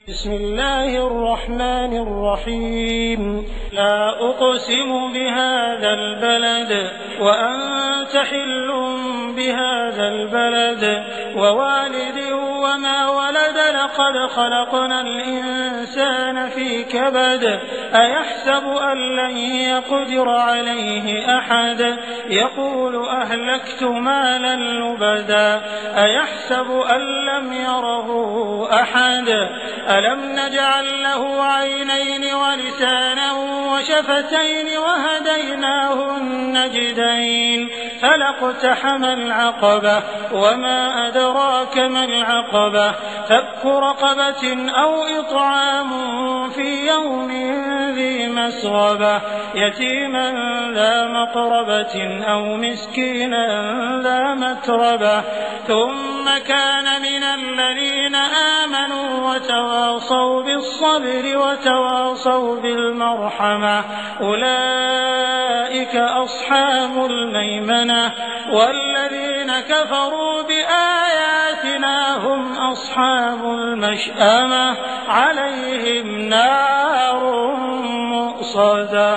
بسم الله الرحمن الرحيم لا أقسم بهذا البلد وأنت حل بهذا البلد ووالد وما ولد لقد خلقنا الإنسان في كبد أيحسب أن لن يقدر عليه أحد يقول أهلكت مالا لبدا أيحسب أن لم يره أحد ألم نجعل له عينين ولسانا وشفتين وهديناه النجدين فلاقتحم العقبة وما أدراك ما العقبة فك رقبة أو إطعام في يوم ذي مسغبة يتيما ذا مقربة أو مسكينا ذا متربة ثم كان من الذين آمنوا وتواصوا بالصبر وتواصوا بالمرحمة أولئك أصحاب الميمنة والذين كفروا بآياتنا هم أصحاب المشأمة عليهم نار مؤصده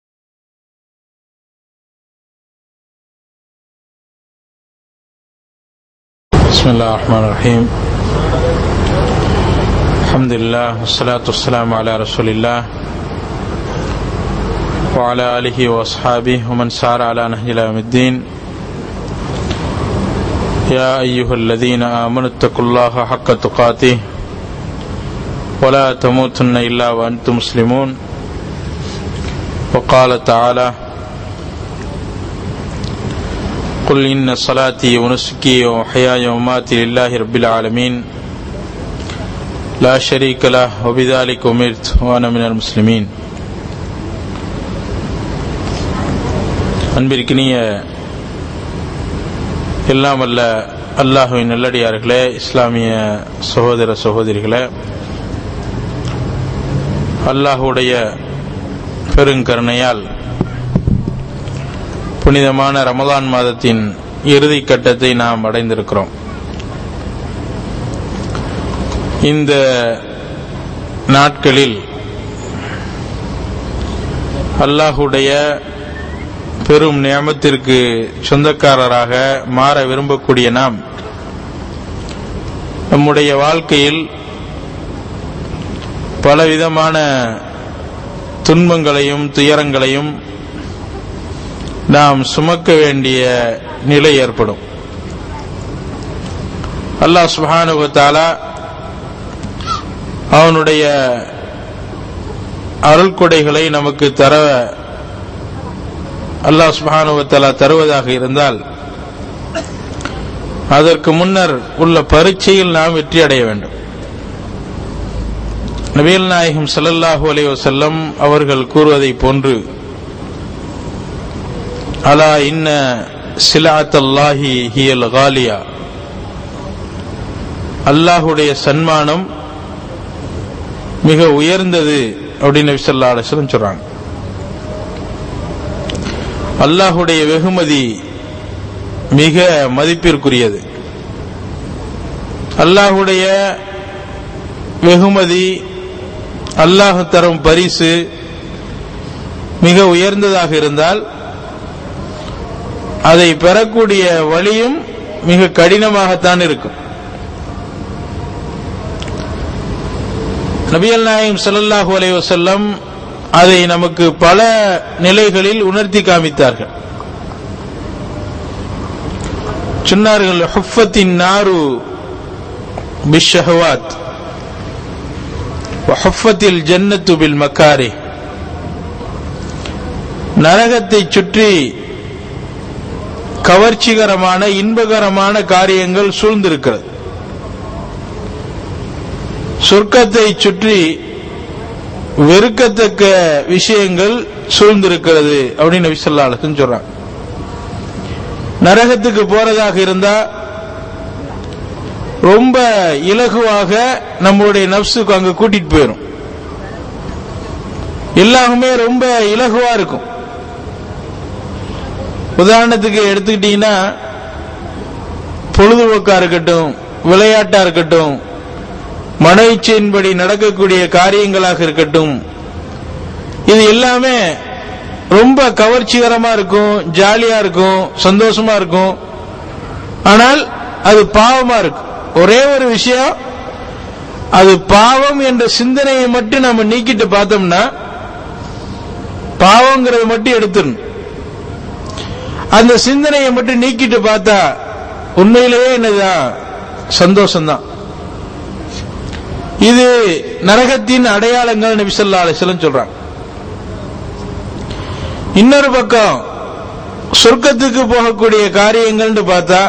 بسم الله الرحمن الرحيم الحمد لله والصلاة والسلام على رسول الله وعلى آله وأصحابه ومن سار على نهج إلى يوم الدين يا أيها الذين آمنوا اتقوا الله حق تقاته ولا تموتن إلا وأنتم مسلمون وقال تعالى قل إن صلاتي ونسكي وحياي وماتي لله رب العالمين لا شريك له وبذلك أمرت وأنا من المسلمين அன்பிற்கினிய எல்லாம் அல்ல அல்லாஹுவின் நல்லடியார்களே இஸ்லாமிய சகோதர சகோதரிகளே அல்லாஹுடைய பெருங்கருணையால் புனிதமான ரமதான் மாதத்தின் இறுதி கட்டத்தை நாம் அடைந்திருக்கிறோம் இந்த நாட்களில் அல்லாஹுடைய பெரும் நியமத்திற்கு சொந்தக்காரராக மாற விரும்பக்கூடிய நாம் நம்முடைய வாழ்க்கையில் பலவிதமான துன்பங்களையும் துயரங்களையும் நாம் சுமக்க வேண்டிய நிலை ஏற்படும் அல்லாஹ் சுபானுவத்தாலா அவனுடைய அருள்கொடைகளை நமக்கு தர அல்லாஹ் சுபானுவத்தாலா தருவதாக இருந்தால் அதற்கு முன்னர் உள்ள பரீட்சையில் நாம் வெற்றி அடைய வேண்டும் நபீல் நாயகம் சல்லல்லாஹு அலைய வசல்லம் அவர்கள் கூறுவதை போன்று அலா இன்ன சிலாத்தல்லாஹி ஹியல் காலியா அல்லாஹுடைய சன்மானம் மிக உயர்ந்தது அப்படின்னு விசல்லா அலிஸ்லம் சொல்றாங்க அல்லாஹுடைய வெகுமதி மிக மதிப்பிற்குரியது அல்லாஹுடைய வெகுமதி அல்லாஹு தரும் பரிசு மிக உயர்ந்ததாக இருந்தால் அதை பெறக்கூடிய வழியும் மிக கடினமாகத்தான் இருக்கும் நபியல் நாயம் சல்லாஹூ அலை வசல்லம் அதை நமக்கு பல நிலைகளில் உணர்த்தி காமித்தார்கள் சொன்னார்கள் ஹுஃபத்தின் நாரு பிஷஹவாத் ஹுஃபத்தில் ஜன்னத்து பில் மக்காரே நரகத்தை சுற்றி கவர்ச்சிகரமான இன்பகரமான காரியங்கள் சூழ்ந்திருக்கிறது சொர்க்கத்தை சுற்றி வெறுக்கத்தக்க விஷயங்கள் சூழ்ந்திருக்கிறது அப்படின்னு விசல்லாலசன் சொல்றாங்க நரகத்துக்கு போறதாக இருந்தா ரொம்ப இலகுவாக நம்மளுடைய நப்சுக்கு அங்க கூட்டிட்டு போயிடும் எல்லாமே ரொம்ப இலகுவா இருக்கும் உதாரணத்துக்கு எடுத்துக்கிட்டீங்கன்னா பொழுதுபோக்கா இருக்கட்டும் விளையாட்டா இருக்கட்டும் மன இச்சையின்படி நடக்கக்கூடிய காரியங்களாக இருக்கட்டும் இது எல்லாமே ரொம்ப கவர்ச்சிகரமா இருக்கும் ஜாலியா இருக்கும் சந்தோஷமா இருக்கும் ஆனால் அது பாவமா இருக்கும் ஒரே ஒரு விஷயம் அது பாவம் என்ற சிந்தனையை மட்டும் நம்ம நீக்கிட்டு பார்த்தோம்னா பாவங்கிறத மட்டும் எடுத்துடணும் அந்த சிந்தனையை மட்டும் நீக்கிட்டு பார்த்தா உண்மையிலேயே என்னதான் சந்தோஷம்தான் இது நரகத்தின் அடையாளங்கள் நபிசல்லா அலிஸ்லம் சொல்றாங்க இன்னொரு பக்கம் சொர்க்கத்துக்கு போகக்கூடிய காரியங்கள்னு பார்த்தா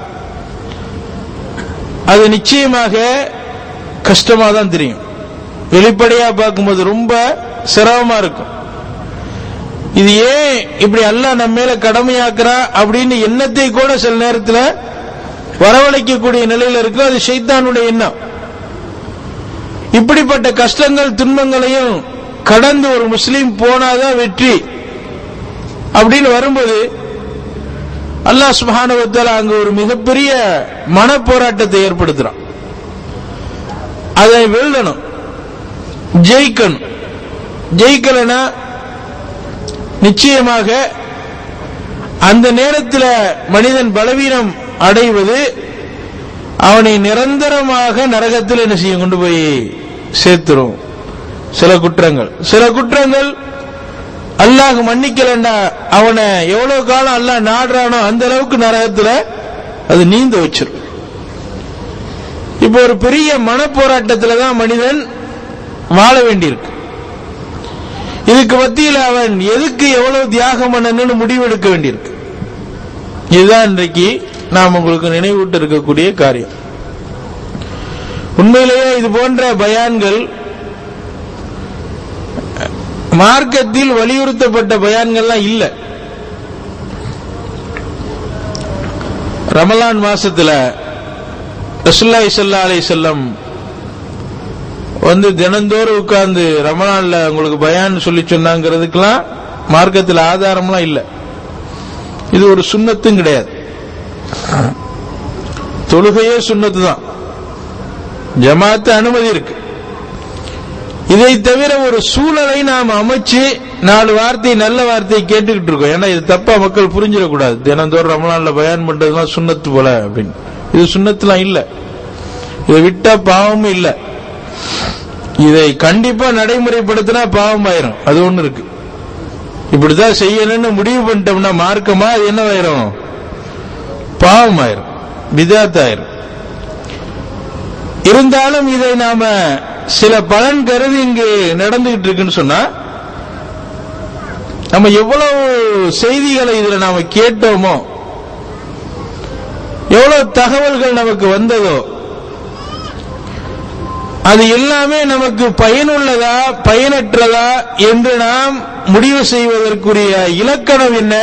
அது நிச்சயமாக கஷ்டமா தான் தெரியும் வெளிப்படையா பார்க்கும்போது ரொம்ப சிரமமா இருக்கும் இது ஏன் இப்படி அல்லாஹ் நம்ம மேல கடமையாக்குறா அப்படின்னு எண்ணத்தை கூட சில நேரத்தில் வரவழைக்கக்கூடிய நிலையில இருக்கு அது ஷைத்தானுடைய எண்ணம் இப்படிப்பட்ட கஷ்டங்கள் துன்பங்களையும் கடந்து ஒரு முஸ்லீம் போனாதான் வெற்றி அப்படின்னு வரும்போது அல்லாஹ் சுபானுவத்தால் அங்க ஒரு மிகப்பெரிய மன போராட்டத்தை ஏற்படுத்துறான் அதை வெல்லணும் ஜெயிக்கணும் ஜெயிக்கலனா நிச்சயமாக அந்த நேரத்தில் மனிதன் பலவீனம் அடைவது அவனை நிரந்தரமாக நரகத்தில் என்ன செய்யும் கொண்டு போய் சேர்த்துரும் சில குற்றங்கள் சில குற்றங்கள் அல்லாஹ் மன்னிக்கலண்டா அவனை எவ்வளவு காலம் அல்லாஹ் நாடுறானோ அந்த அளவுக்கு நரகத்தில் அது நீந்த வச்சிரும் இப்போ ஒரு பெரிய மனப்போராட்டத்தில் தான் மனிதன் வாழ வேண்டியிருக்கு இதுக்கு மத்தியில் அவன் எதுக்கு எவ்வளவு தியாகம் பண்ணணும்னு முடிவெடுக்க வேண்டியிருக்கு இதுதான் இன்றைக்கு நாம் உங்களுக்கு நினைவூட்ட இருக்கக்கூடிய காரியம் உண்மையிலேயே இது போன்ற பயான்கள் மார்க்கத்தில் வலியுறுத்தப்பட்ட பயான்கள்லாம் இல்ல ரமலான் மாசத்துல ரசுல்லாய் சல்லா அலை செல்லம் வந்து தினந்தோறும் உட்கார்ந்து ரமலான்ல உங்களுக்கு பயான் சொல்லி சொன்னாங்கிறதுக்கெல்லாம் மார்க்கத்தில் ஆதாரம்லாம் இல்லை இது ஒரு சுண்ணத்தும் கிடையாது தொழுகையே சுண்ணத்து தான் ஜமாத்து அனுமதி இருக்கு இதை தவிர ஒரு சூழலை நாம் அமைச்சு நாலு வார்த்தை நல்ல வார்த்தையை கேட்டுக்கிட்டு இருக்கோம் ஏன்னா இது தப்பா மக்கள் புரிஞ்சிடக்கூடாது தினந்தோறும் ரமலான்ல பயான் பண்றதுலாம் சுண்ணத்து போல அப்படின்னு இது சுண்ணத்துலாம் இல்ல இதை விட்டா பாவமும் இல்ல இதை கண்டிப்பா நடைமுறைப்படுத்தினா பாவம் ஆயிரும் அது ஒண்ணு இருக்கு இப்படிதான் செய்யணும்னு முடிவு பண்ணிட்டோம்னா மார்க்கமா அது என்னவாயிரும் பாவம் ஆயிரும் விதாத் ஆயிரும் இருந்தாலும் இதை நாம சில பலன் கருதி இங்கு நடந்துகிட்டு இருக்குன்னு சொன்னா நம்ம எவ்வளவு செய்திகளை இதுல நாம கேட்டோமோ எவ்வளவு தகவல்கள் நமக்கு வந்ததோ அது எல்லாமே நமக்கு பயனுள்ளதா பயனற்றதா என்று நாம் முடிவு செய்வதற்குரிய இலக்கணம் என்ன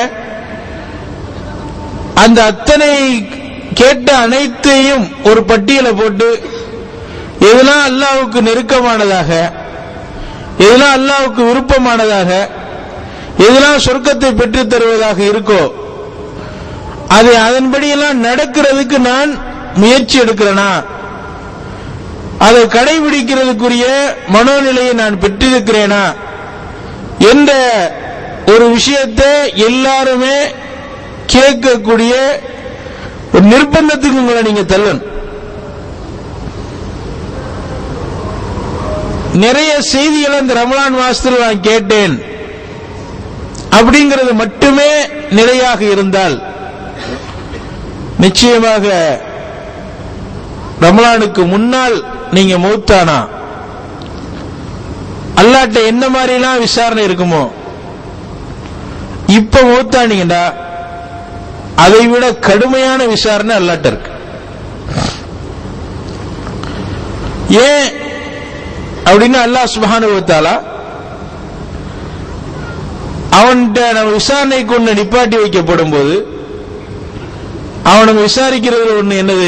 அந்த அத்தனை கேட்ட அனைத்தையும் ஒரு பட்டியலை போட்டு எதெல்லாம் அல்லாவுக்கு நெருக்கமானதாக எதெல்லாம் அல்லாவுக்கு விருப்பமானதாக எதெல்லாம் சொர்க்கத்தை பெற்றுத் தருவதாக இருக்கோ அது அதன்படியெல்லாம் நடக்கிறதுக்கு நான் முயற்சி எடுக்கிறேனா அதை கடைபிடிக்கிறதுக்குரிய மனோநிலையை நான் பெற்றிருக்கிறேனா என்ற ஒரு விஷயத்தை எல்லாருமே கேட்கக்கூடிய ஒரு நிர்பந்தத்துக்கு உங்களை நீங்க தள்ளணும் நிறைய செய்திகளை இந்த ரமலான் மாசத்தில் நான் கேட்டேன் அப்படிங்கிறது மட்டுமே நிலையாக இருந்தால் நிச்சயமாக ரமலானுக்கு முன்னால் நீங்க மௌத்தானா அல்லாட்ட என்ன மாதிரிலாம் விசாரணை இருக்குமோ இப்ப மௌத்தானீங்கடா அதை விட கடுமையான விசாரணை அல்லாட்ட இருக்கு ஏன் அப்படின்னு அல்லாஹ் சுபானுவத்தாலா அவன்கிட்ட நம்ம விசாரணை கொண்டு நிப்பாட்டி வைக்கப்படும் போது அவனுக்கு விசாரிக்கிறதுல ஒண்ணு என்னது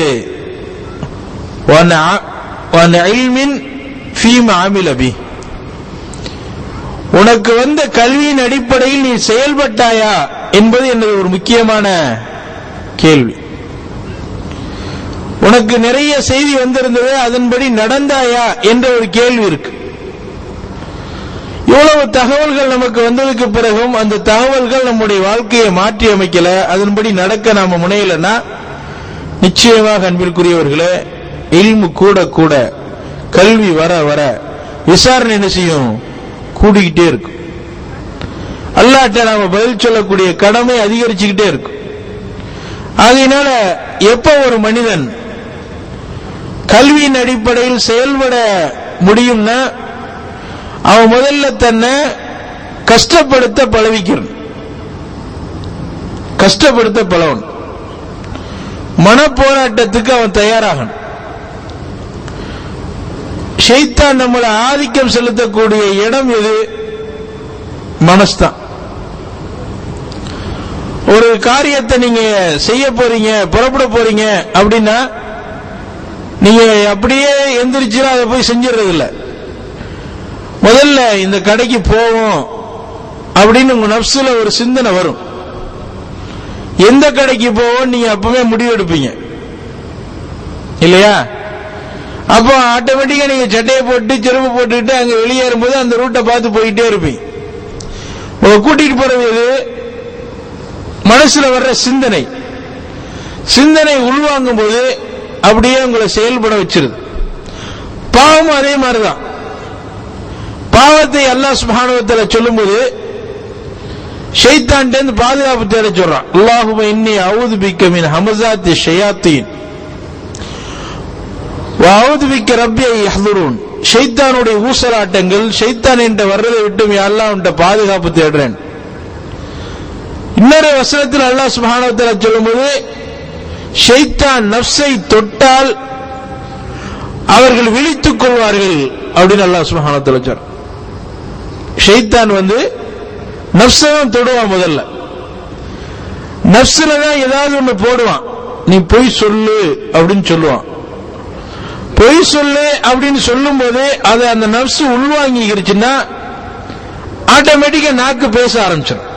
உனக்கு வந்த கல்வியின் அடிப்படையில் நீ செயல்பட்டாயா என்பது என்னது ஒரு முக்கியமான கேள்வி உனக்கு நிறைய செய்தி வந்திருந்தது அதன்படி நடந்தாயா என்ற ஒரு கேள்வி இருக்கு இவ்வளவு தகவல்கள் நமக்கு வந்ததுக்கு பிறகும் அந்த தகவல்கள் நம்முடைய வாழ்க்கையை மாற்றி அமைக்கல அதன்படி நடக்க நாம முனையலன்னா நிச்சயமாக அன்பிற்குரியவர்களே இல்மு கூட கூட கல்வி வர வர விசாரணை என்ன செய்யும் கூடிக்கிட்டே இருக்கும் அல்லாட்ட நாம பதில் சொல்லக்கூடிய கடமை அதிகரிச்சுக்கிட்டே இருக்கும் அதனால எப்ப ஒரு மனிதன் கல்வியின் அடிப்படையில் செயல்பட முடியும்னா அவன் முதல்ல தன்னை கஷ்டப்படுத்த பழவிக்கிறான் கஷ்டப்படுத்த பழவன் மனப்போராட்டத்துக்கு அவன் தயாராகணும் ஷைத்தான் நம்மளை ஆதிக்கம் செலுத்தக்கூடிய இடம் எது மனஸ்தான் ஒரு காரியத்தை நீங்க செய்ய போறீங்க புறப்பட போறீங்க அப்படின்னா நீங்க அப்படியே எந்திரிச்சு அதை போய் செஞ்சிடறது இல்ல முதல்ல இந்த கடைக்கு போவோம் அப்படின்னு உங்க நப்சுல ஒரு சிந்தனை வரும் எந்த கடைக்கு போவோம் நீங்க அப்பவே முடிவு எடுப்பீங்க இல்லையா அப்போ ஆட்டோமேட்டிக்கா நீங்க சட்டையை போட்டு செருப்பு போட்டுக்கிட்டு அங்க வெளியேறும் போது அந்த ரூட்டை பார்த்து போயிட்டே இருப்பீங்க உங்களை கூட்டிட்டு போறது எது மனசுல வர்ற சிந்தனை சிந்தனை உள்வாங்கும் போது அப்படியே உங்களை செயல்பட வச்சிருது பாவம் அதே மாதிரிதான் பாவத்தை அல்லாஹ் சுபானுவத்தில் சொல்லும்போது ஷைத்தான்டேந்து பாதுகாப்பு தேட சொல்றான் அல்லாஹும இன்னி அவுது பிக்க மின் ஹமசாத்தி ஷயாத்தீன் அவுது பிக்க ரப்பியை யஹ்துரூன் ஷைத்தானுடைய ஊசலாட்டங்கள் ஷைத்தான் என்ற வர்றதை விட்டு அல்லாஹ் உன்ட்ட பாதுகாப்பு தேடுறேன் இன்னொரு வசனத்தில் அல்லாஹ் சுபானவத்தில் சொல்லும்போது ஷைத்தான் நப்சை தொட்டால் அவர்கள் விழித்துக் கொள்வார்கள் அப்படின்னு அல்லாஹ் சுபானத்தில் சொல்ற ஷைத்தான் வந்து நப்சையும் தொடுவான் முதல்ல நப்சுல தான் ஏதாவது ஒண்ணு போடுவான் நீ பொய் சொல்லு அப்படின்னு சொல்லுவான் பொய் சொல்லு அப்படின்னு சொல்லும் போது அதை அந்த நப்சு உள்வாங்கிக்கிருச்சுன்னா ஆட்டோமேட்டிக்கா நாக்கு பேச ஆரம்பிச்சிடும்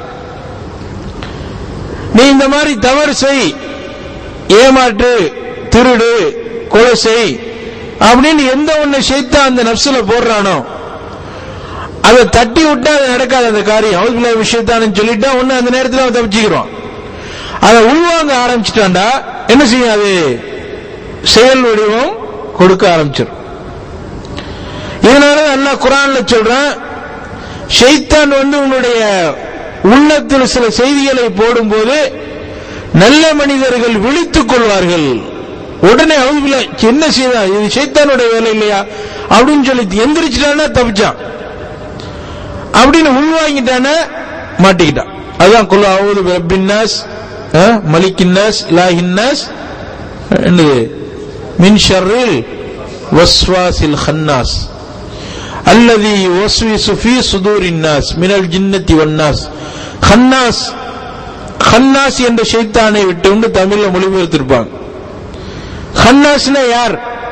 நீ இந்த மாதிரி தவறு செய் ஏமாற்று திருடு கொலை செய் அப்படின்னு எந்த ஒண்ணு செய்தா அந்த நப்சுல போடுறானோ அதை தட்டி விட்டா அது நடக்காது அந்த காரியம் அவுதுபில்லா விஷயத்தானு சொல்லிட்டா ஒண்ணு அந்த நேரத்தில் அவன் தப்பிச்சுக்கிறான் அதை உள்வாங்க ஆரம்பிச்சிட்டான்டா என்ன செய்யும் அது செயல் வடிவம் கொடுக்க ஆரம்பிச்சிடும் இதனால அல்லாஹ் குரான்ல சொல்றான் ஷைத்தான் வந்து உன்னுடைய உள்ளத்தில் சில செய்திகளை போடும்போது நல்ல மனிதர்கள் விழித்துக் கொள்வார்கள் உடனே அவங்க என்ன செய்தா இது சைத்தானுடைய வேலை இல்லையா அப்படின்னு சொல்லி எந்திரிச்சிட்டானா தப்பிச்சான் அப்படின்னு உள்வாங்கிட்டானா மாட்டிக்கிட்டான் அதுதான் கொல்ல அவுது ரப்பின்னாஸ் மலிக்கின்னாஸ் இலாஹின்னாஸ் என்னது மின் ஷர்ரில் வஸ்வாசில் ஹன்னாஸ் அல்லதி வஸ்விசு ஃபீ சுதூரின் நாஸ் மினல் ஜின்னத்தி வன்னாஸ் ஹன்னாஸ் ஹன்னாஸ் என்ற ஷைத்தானை விட்டு தமிழ்ல மொழிபெயர்த்திருப்பாங்க ஹன்னாஸ்னா யார்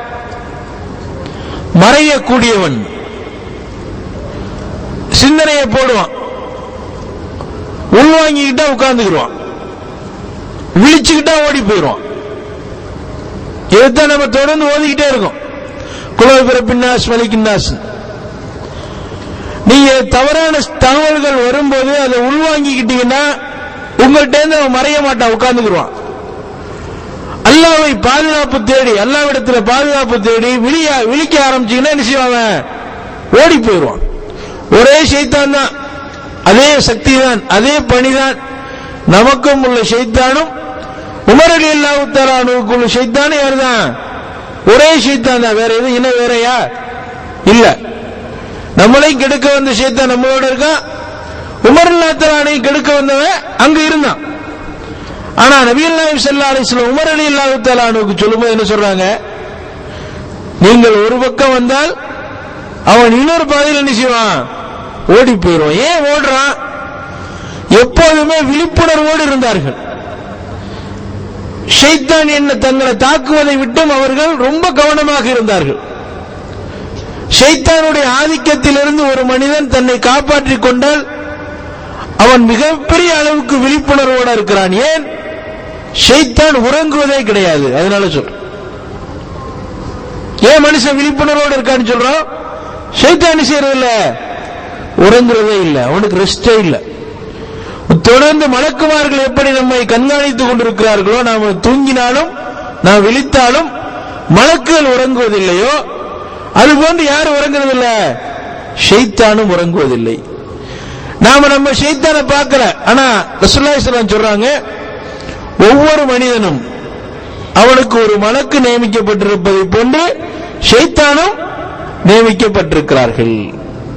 மறையக்கூடியவன் சிந்தனையை போடுவான் உள்வாங்கிக்கிட்டா உட்கார்ந்துக்கிடுவான் விழிச்சுக்கிட்டா ஓடி போயிடுவான் இதுதான் நம்ம தொடர்ந்து ஓதிக்கிட்டே இருக்கோம் குலவை பிறப்பின்னாஸ் மலிக்கின்னாஸ் நீங்க தவறான தகவல்கள் வரும்போது அதை உள்வாங்கிக்கிட்டீங்கன்னா உங்கள்கிட்ட இருந்து அவன் மறைய மாட்டான் உட்கார்ந்துக்குருவான் அல்லாவை பாதுகாப்பு தேடி அல்லாவிடத்துல பாதுகாப்பு தேடி விழிய விழிக்க ஆரம்பிச்சீங்கன்னா என்ன செய்வான் ஓடி போயிடுவான் ஒரே சைத்தான் தான் அதே சக்தி தான் அதே பணிதான் நமக்கும் உள்ள சைத்தானும் உமர் அலி அல்லாவுத்தலானுக்கு உள்ள சைத்தானும் யார் தான் ஒரே சைத்தான் தான் வேற எதுவும் இன்னும் வேறையா இல்ல நம்மளையும் கெடுக்க வந்த சைத்தான் நம்மளோட இருக்கான் உமர் அல்லாத்தலானையும் கெடுக்க வந்தவன் அங்க இருந்தான் ஆனா நபிகள் நாயம் செல்லா அலிஸ்லாம் உமர் அலி அல்லாஹாலுக்கு சொல்லும்போது என்ன சொல்றாங்க நீங்கள் ஒரு பக்கம் வந்தால் அவன் இன்னொரு பாதையில் என்ன செய்வான் ஓடி போயிடுவான் ஏன் ஓடுறான் எப்போதுமே விழிப்புணர்வோடு இருந்தார்கள் ஷைத்தான் என்ன தங்களை தாக்குவதை விட்டும் அவர்கள் ரொம்ப கவனமாக இருந்தார்கள் ஷைத்தானுடைய ஆதிக்கத்திலிருந்து ஒரு மனிதன் தன்னை காப்பாற்றிக் கொண்டால் அவன் மிகப்பெரிய அளவுக்கு விழிப்புணர்வோடு இருக்கிறான் ஏன் ஷைத்தான் உறங்குவதே கிடையாது அதனால சொல் ஏன் மனுஷன் விழிப்புணர்வோடு இருக்கான்னு சொல்றோம் சைத்தானி செய்யறது இல்ல உறங்குறதே இல்ல அவனுக்கு ரெஸ்டே இல்ல தொடர்ந்து மலக்குமார்கள் எப்படி நம்மை கண்காணித்துக் கொண்டிருக்கிறார்களோ நாம தூங்கினாலும் நாம் விழித்தாலும் மலக்குகள் உறங்குவதில்லையோ அதுபோன்று யார் உறங்குறதில்ல ஷைத்தானும் உறங்குவதில்லை நாம நம்ம ஷைத்தானை பார்க்கல ஆனா ரசூலுல்லாஹி ஸல்லல்லாஹு சொல்றாங்க ஒவ்வொரு மனிதனும் அவனுக்கு ஒரு மலக்கு நியமிக்கப்பட்டிருப்பதை போன்று ஷைத்தானும் நியமிக்கப்பட்டிருக்கிறார்கள்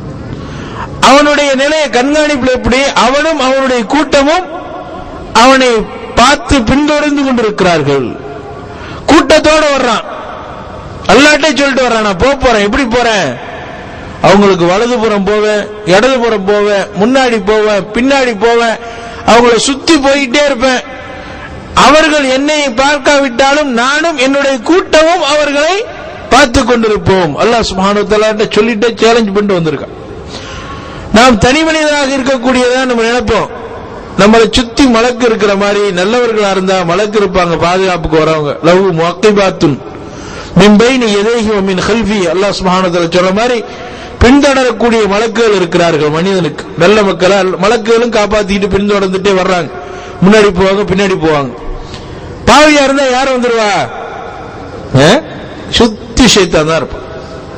அவனுடைய நிலையை கண்காணிப்பில் எப்படி அவனும் அவனுடைய கூட்டமும் அவனை பார்த்து பின்தொடர்ந்து கொண்டிருக்கிறார்கள் கூட்டத்தோட வர்றான் அல்லாட்டே சொல்லிட்டு வர்றான் நான் போக போறேன் எப்படி போறேன் அவங்களுக்கு வலதுபுறம் போவேன் இடதுபுறம் போவேன் முன்னாடி போவேன் பின்னாடி போவேன் அவங்கள சுத்தி போயிட்டே இருப்பேன் அவர்கள் என்னை பார்க்காவிட்டாலும் நானும் என்னுடைய கூட்டமும் அவர்களை பார்த்து கொண்டிருப்போம் அல்லாஹ் சுப்ஹானஹு தஆலா சொல்லிட்டு சேலஞ்ச் பண்ணிட்டு வந்திருக்கான் நாம் தனி மனிதனாக இருக்கக்கூடியதா நம்ம நினைப்போம் நம்மளை சுத்தி மலக்கு இருக்கிற மாதிரி நல்லவர்களா இருந்தா மலக்கு இருப்பாங்க பாதுகாப்புக்கு வரவங்க லவ் முக்கிபாத்துன் மின் பைனி எதேஹி வ மின் ஹல்ஃபி அல்லாஹ் சுப்ஹானஹு தஆலா சொல்ற மாதிரி பின்தொடரக்கூடிய மலக்குகள் இருக்கிறார்கள் மனிதனுக்கு நல்ல மக்கள் மலக்குகளும் காப்பாத்திட்டு பின்தொடர்ந்துட்டே வர்றாங்க முன்னாடி போவாங்க பின்னாடி போவாங்க பாவியா இருந்தா யார் வந்துருவா ஆ? சுத்தி சைத்தான் தான் இருப்பான்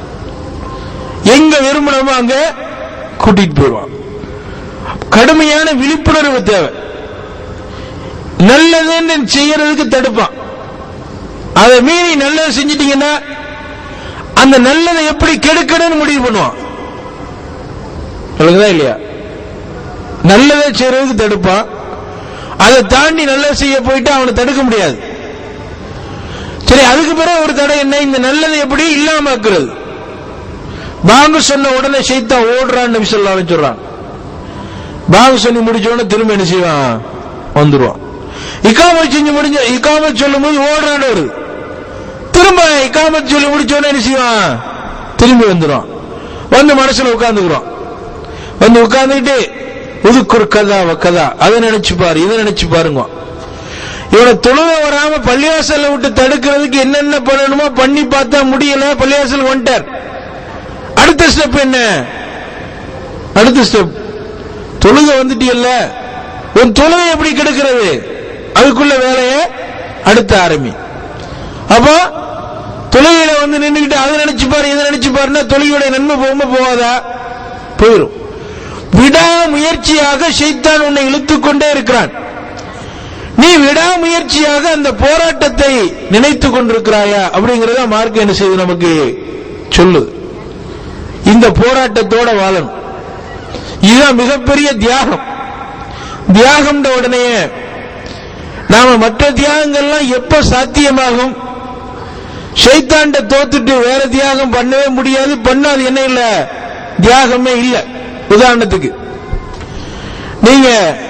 எங்க விரும்பணுமோ அங்க கூட்டிட்டு போயிடுவான் கடுமையான விழிப்புணர்வு தேவை நல்லதுன்னு செய்யறதுக்கு தடுப்பான் அதை மீறி நல்லது செஞ்சிட்டீங்கன்னா அந்த நல்லதை எப்படி கெடுக்கணும்னு முடிவு பண்ணுவான் சொல்லுங்கதா இல்லையா நல்லதை செய்யறதுக்கு தடுப்பான் அதை தாண்டி நல்லது செய்ய போயிட்டு அவனை தடுக்க முடியாது சரி அதுக்கு பிறகு ஒரு தடை என்ன இந்த நல்லதை எப்படி இல்லாம ஆக்குறது பாங்கு சொன்ன உடனே சைத்தான் ஓடுறான்னு நபி ஸல்லல்லாஹு அலைஹி சொல்றான் பாங்கு சொல்லி முடிச்ச உடனே திரும்ப என்ன செய்வான் வந்துருவான் இக்காமத் செஞ்சு முடிஞ்ச இக்காமத் சொல்லும் போது ஓடுறான்னு வருது திரும்ப இக்காமத் சொல்லி முடிச்ச உடனே என்ன செய்வான் திரும்பி வந்துருவான் வந்து மனசுல உட்கார்ந்துக்கிறோம் வந்து உட்கார்ந்துட்டு உதுக்குறு கதா கதா அதை நினைச்சு பாரு இதை நினைச்சு பாருங்க இவனை தொழுக வராம பள்ளிவாசல்ல விட்டு தடுக்கிறதுக்கு என்னென்ன பண்ணணுமோ பண்ணி பார்த்தா முடியல பள்ளிவாசல் வந்துட்டார் அடுத்த ஸ்டெப் என்ன அடுத்த ஸ்டெப் தொழுக வந்துட்டியல்ல உன் தொழுகை எப்படி கெடுக்கிறது அதுக்குள்ள வேலையை அடுத்த ஆரம்பி அப்போ தொழுகையில வந்து நின்றுகிட்டு அதை நினைச்சு பாரு இதை நினைச்சு பாருன்னா தொழுகையுடைய நன்மை போகுமா போகாதா போயிடும் விடாமுயற்சியாக ஷைத்தான் உன்னை இழுத்துக் கொண்டே இருக்கிறான் நீ விடாமுயற்சியாக அந்த போராட்டத்தை நினைத்துக் கொண்டிருக்கிறாயா அப்படிங்கறத மார்க் என்ன செய்து நமக்கு சொல்லுது இந்த போராட்டத்தோட வாழணும் இதுதான் மிகப்பெரிய தியாகம் தியாகம் உடனே நாம மற்ற தியாகங்கள்லாம் எப்ப சாத்தியமாகும் ஷைத்தாண்ட தோத்துட்டு வேற தியாகம் பண்ணவே முடியாது பண்ணாது என்ன இல்ல தியாகமே இல்ல உதாரணத்துக்கு நீங்க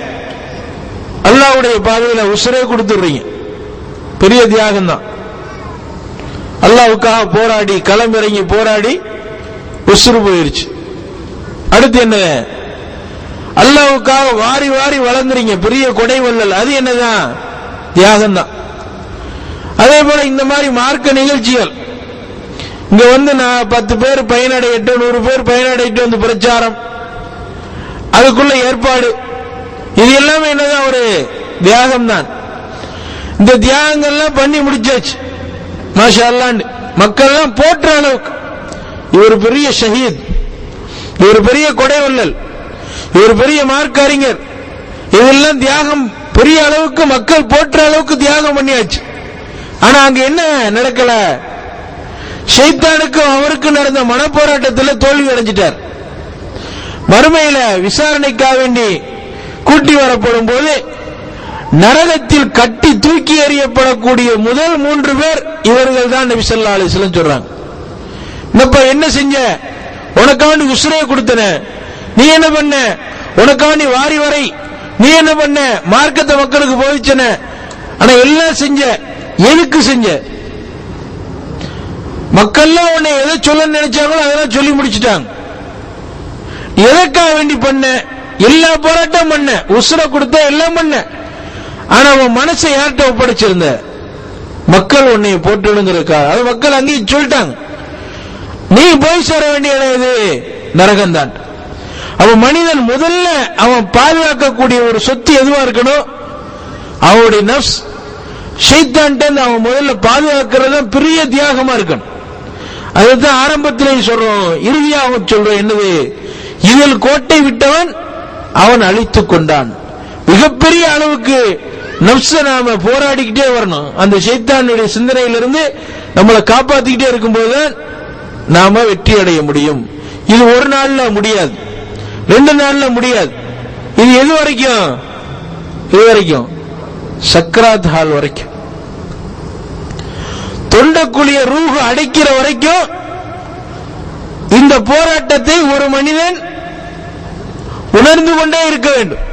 அல்லாவுடைய பாதையில உசுரே கொடுத்துடுறீங்க பெரிய தியாகம் தான் அல்லாவுக்காக போராடி களமிறங்கி போராடி உசுறு போயிருச்சு அடுத்து என்ன அல்லாவுக்காக வாரி வாரி வளர்ந்துறீங்க பெரிய கொடை வள்ளல் அது என்னதான் தியாகம் தான் அதே போல இந்த மாதிரி மார்க்க நிகழ்ச்சிகள் இங்க வந்து நான் பத்து பேர் பயனடையட்டும் நூறு பேர் பயனடையட்டும் வந்து பிரச்சாரம் அதுக்குள்ள ஏற்பாடு இது எல்லாமே என்னதான் ஒரு தியாகம் தான் இந்த தியாகங்கள்லாம் பண்ணி முடிச்சாச்சு மாஷா அல்லாண்டு மக்கள்லாம் போற்ற அளவுக்கு இவர் பெரிய ஷஹீத் இவர் பெரிய கொடைவள்ளல் இவர் பெரிய மார்க் அறிஞர் இதெல்லாம் தியாகம் பெரிய அளவுக்கு மக்கள் போற்ற அளவுக்கு தியாகம் பண்ணியாச்சு ஆனா அங்க என்ன நடக்கல ஷைத்தானுக்கும் அவருக்கு நடந்த மனப்போராட்டத்தில் தோல்வி அடைஞ்சிட்டார் மறுமையில விசாரணைக்காக வேண்டி கூட்டி வரப்படும் போது நரகத்தில் கட்டி தூக்கி எறியப்படக்கூடிய முதல் மூன்று பேர் இவர்கள் தான் நபி ஸல்லல்லாஹு அலைஹி வஸல்லம் சொல்றாங்க என்னப்பா என்ன செஞ்ச உனக்காண்டி உசுரையை கொடுத்தன நீ என்ன பண்ண உனக்காண்டி வாரி வரை நீ என்ன பண்ண மார்க்கத்தை மக்களுக்கு போதிச்சன ஆனா எல்லாம் செஞ்ச எதுக்கு செஞ்ச மக்கள்லாம் உன்னை எதை சொல்ல நினைச்சாங்களோ அதெல்லாம் சொல்லி முடிச்சிட்டாங்க எதற்காக வேண்டி பண்ண எல்லா போராட்டம் பண்ண உசுர கொடுத்த எல்லாம் பண்ண ஆனா உன் மனசை யார்கிட்ட ஒப்படைச்சிருந்த மக்கள் உன்னை போட்டுடுங்கிறதுக்காக அது மக்கள் அங்கேயும் சொல்லிட்டாங்க நீ போய் சேர வேண்டிய இடம் இது நரகம்தான் அவன் மனிதன் முதல்ல அவன் பாதுகாக்கக்கூடிய ஒரு சொத்து எதுவா இருக்கணும் அவனுடைய நப்ஸ் ஷைத்தான்ட்டு அவன் முதல்ல பாதுகாக்கிறது தான் பெரிய தியாகமா இருக்கணும் அதுதான் ஆரம்பத்திலே சொல்றோம் இறுதியாக சொல்றோம் என்னது இதில் கோட்டை விட்டவன் அவன் அழித்துக் கொண்டான் மிகப்பெரிய அளவுக்கு நப்ச நாம போராடிக்கிட்டே வரணும் அந்த சைத்தானுடைய சிந்தனையிலிருந்து நம்மளை காப்பாத்திக்கிட்டே இருக்கும்போது நாம வெற்றி அடைய முடியும் இது ஒரு நாள்ல முடியாது ரெண்டு நாள்ல முடியாது இது எது வரைக்கும் இது வரைக்கும் சக்கராத் ஹால் வரைக்கும் தொண்டக்குழிய ரூஹு அடைக்கிற வரைக்கும் இந்த போராட்டத்தை ஒரு மனிதன் உணர்ந்து கொண்டே இருக்க வேண்டும்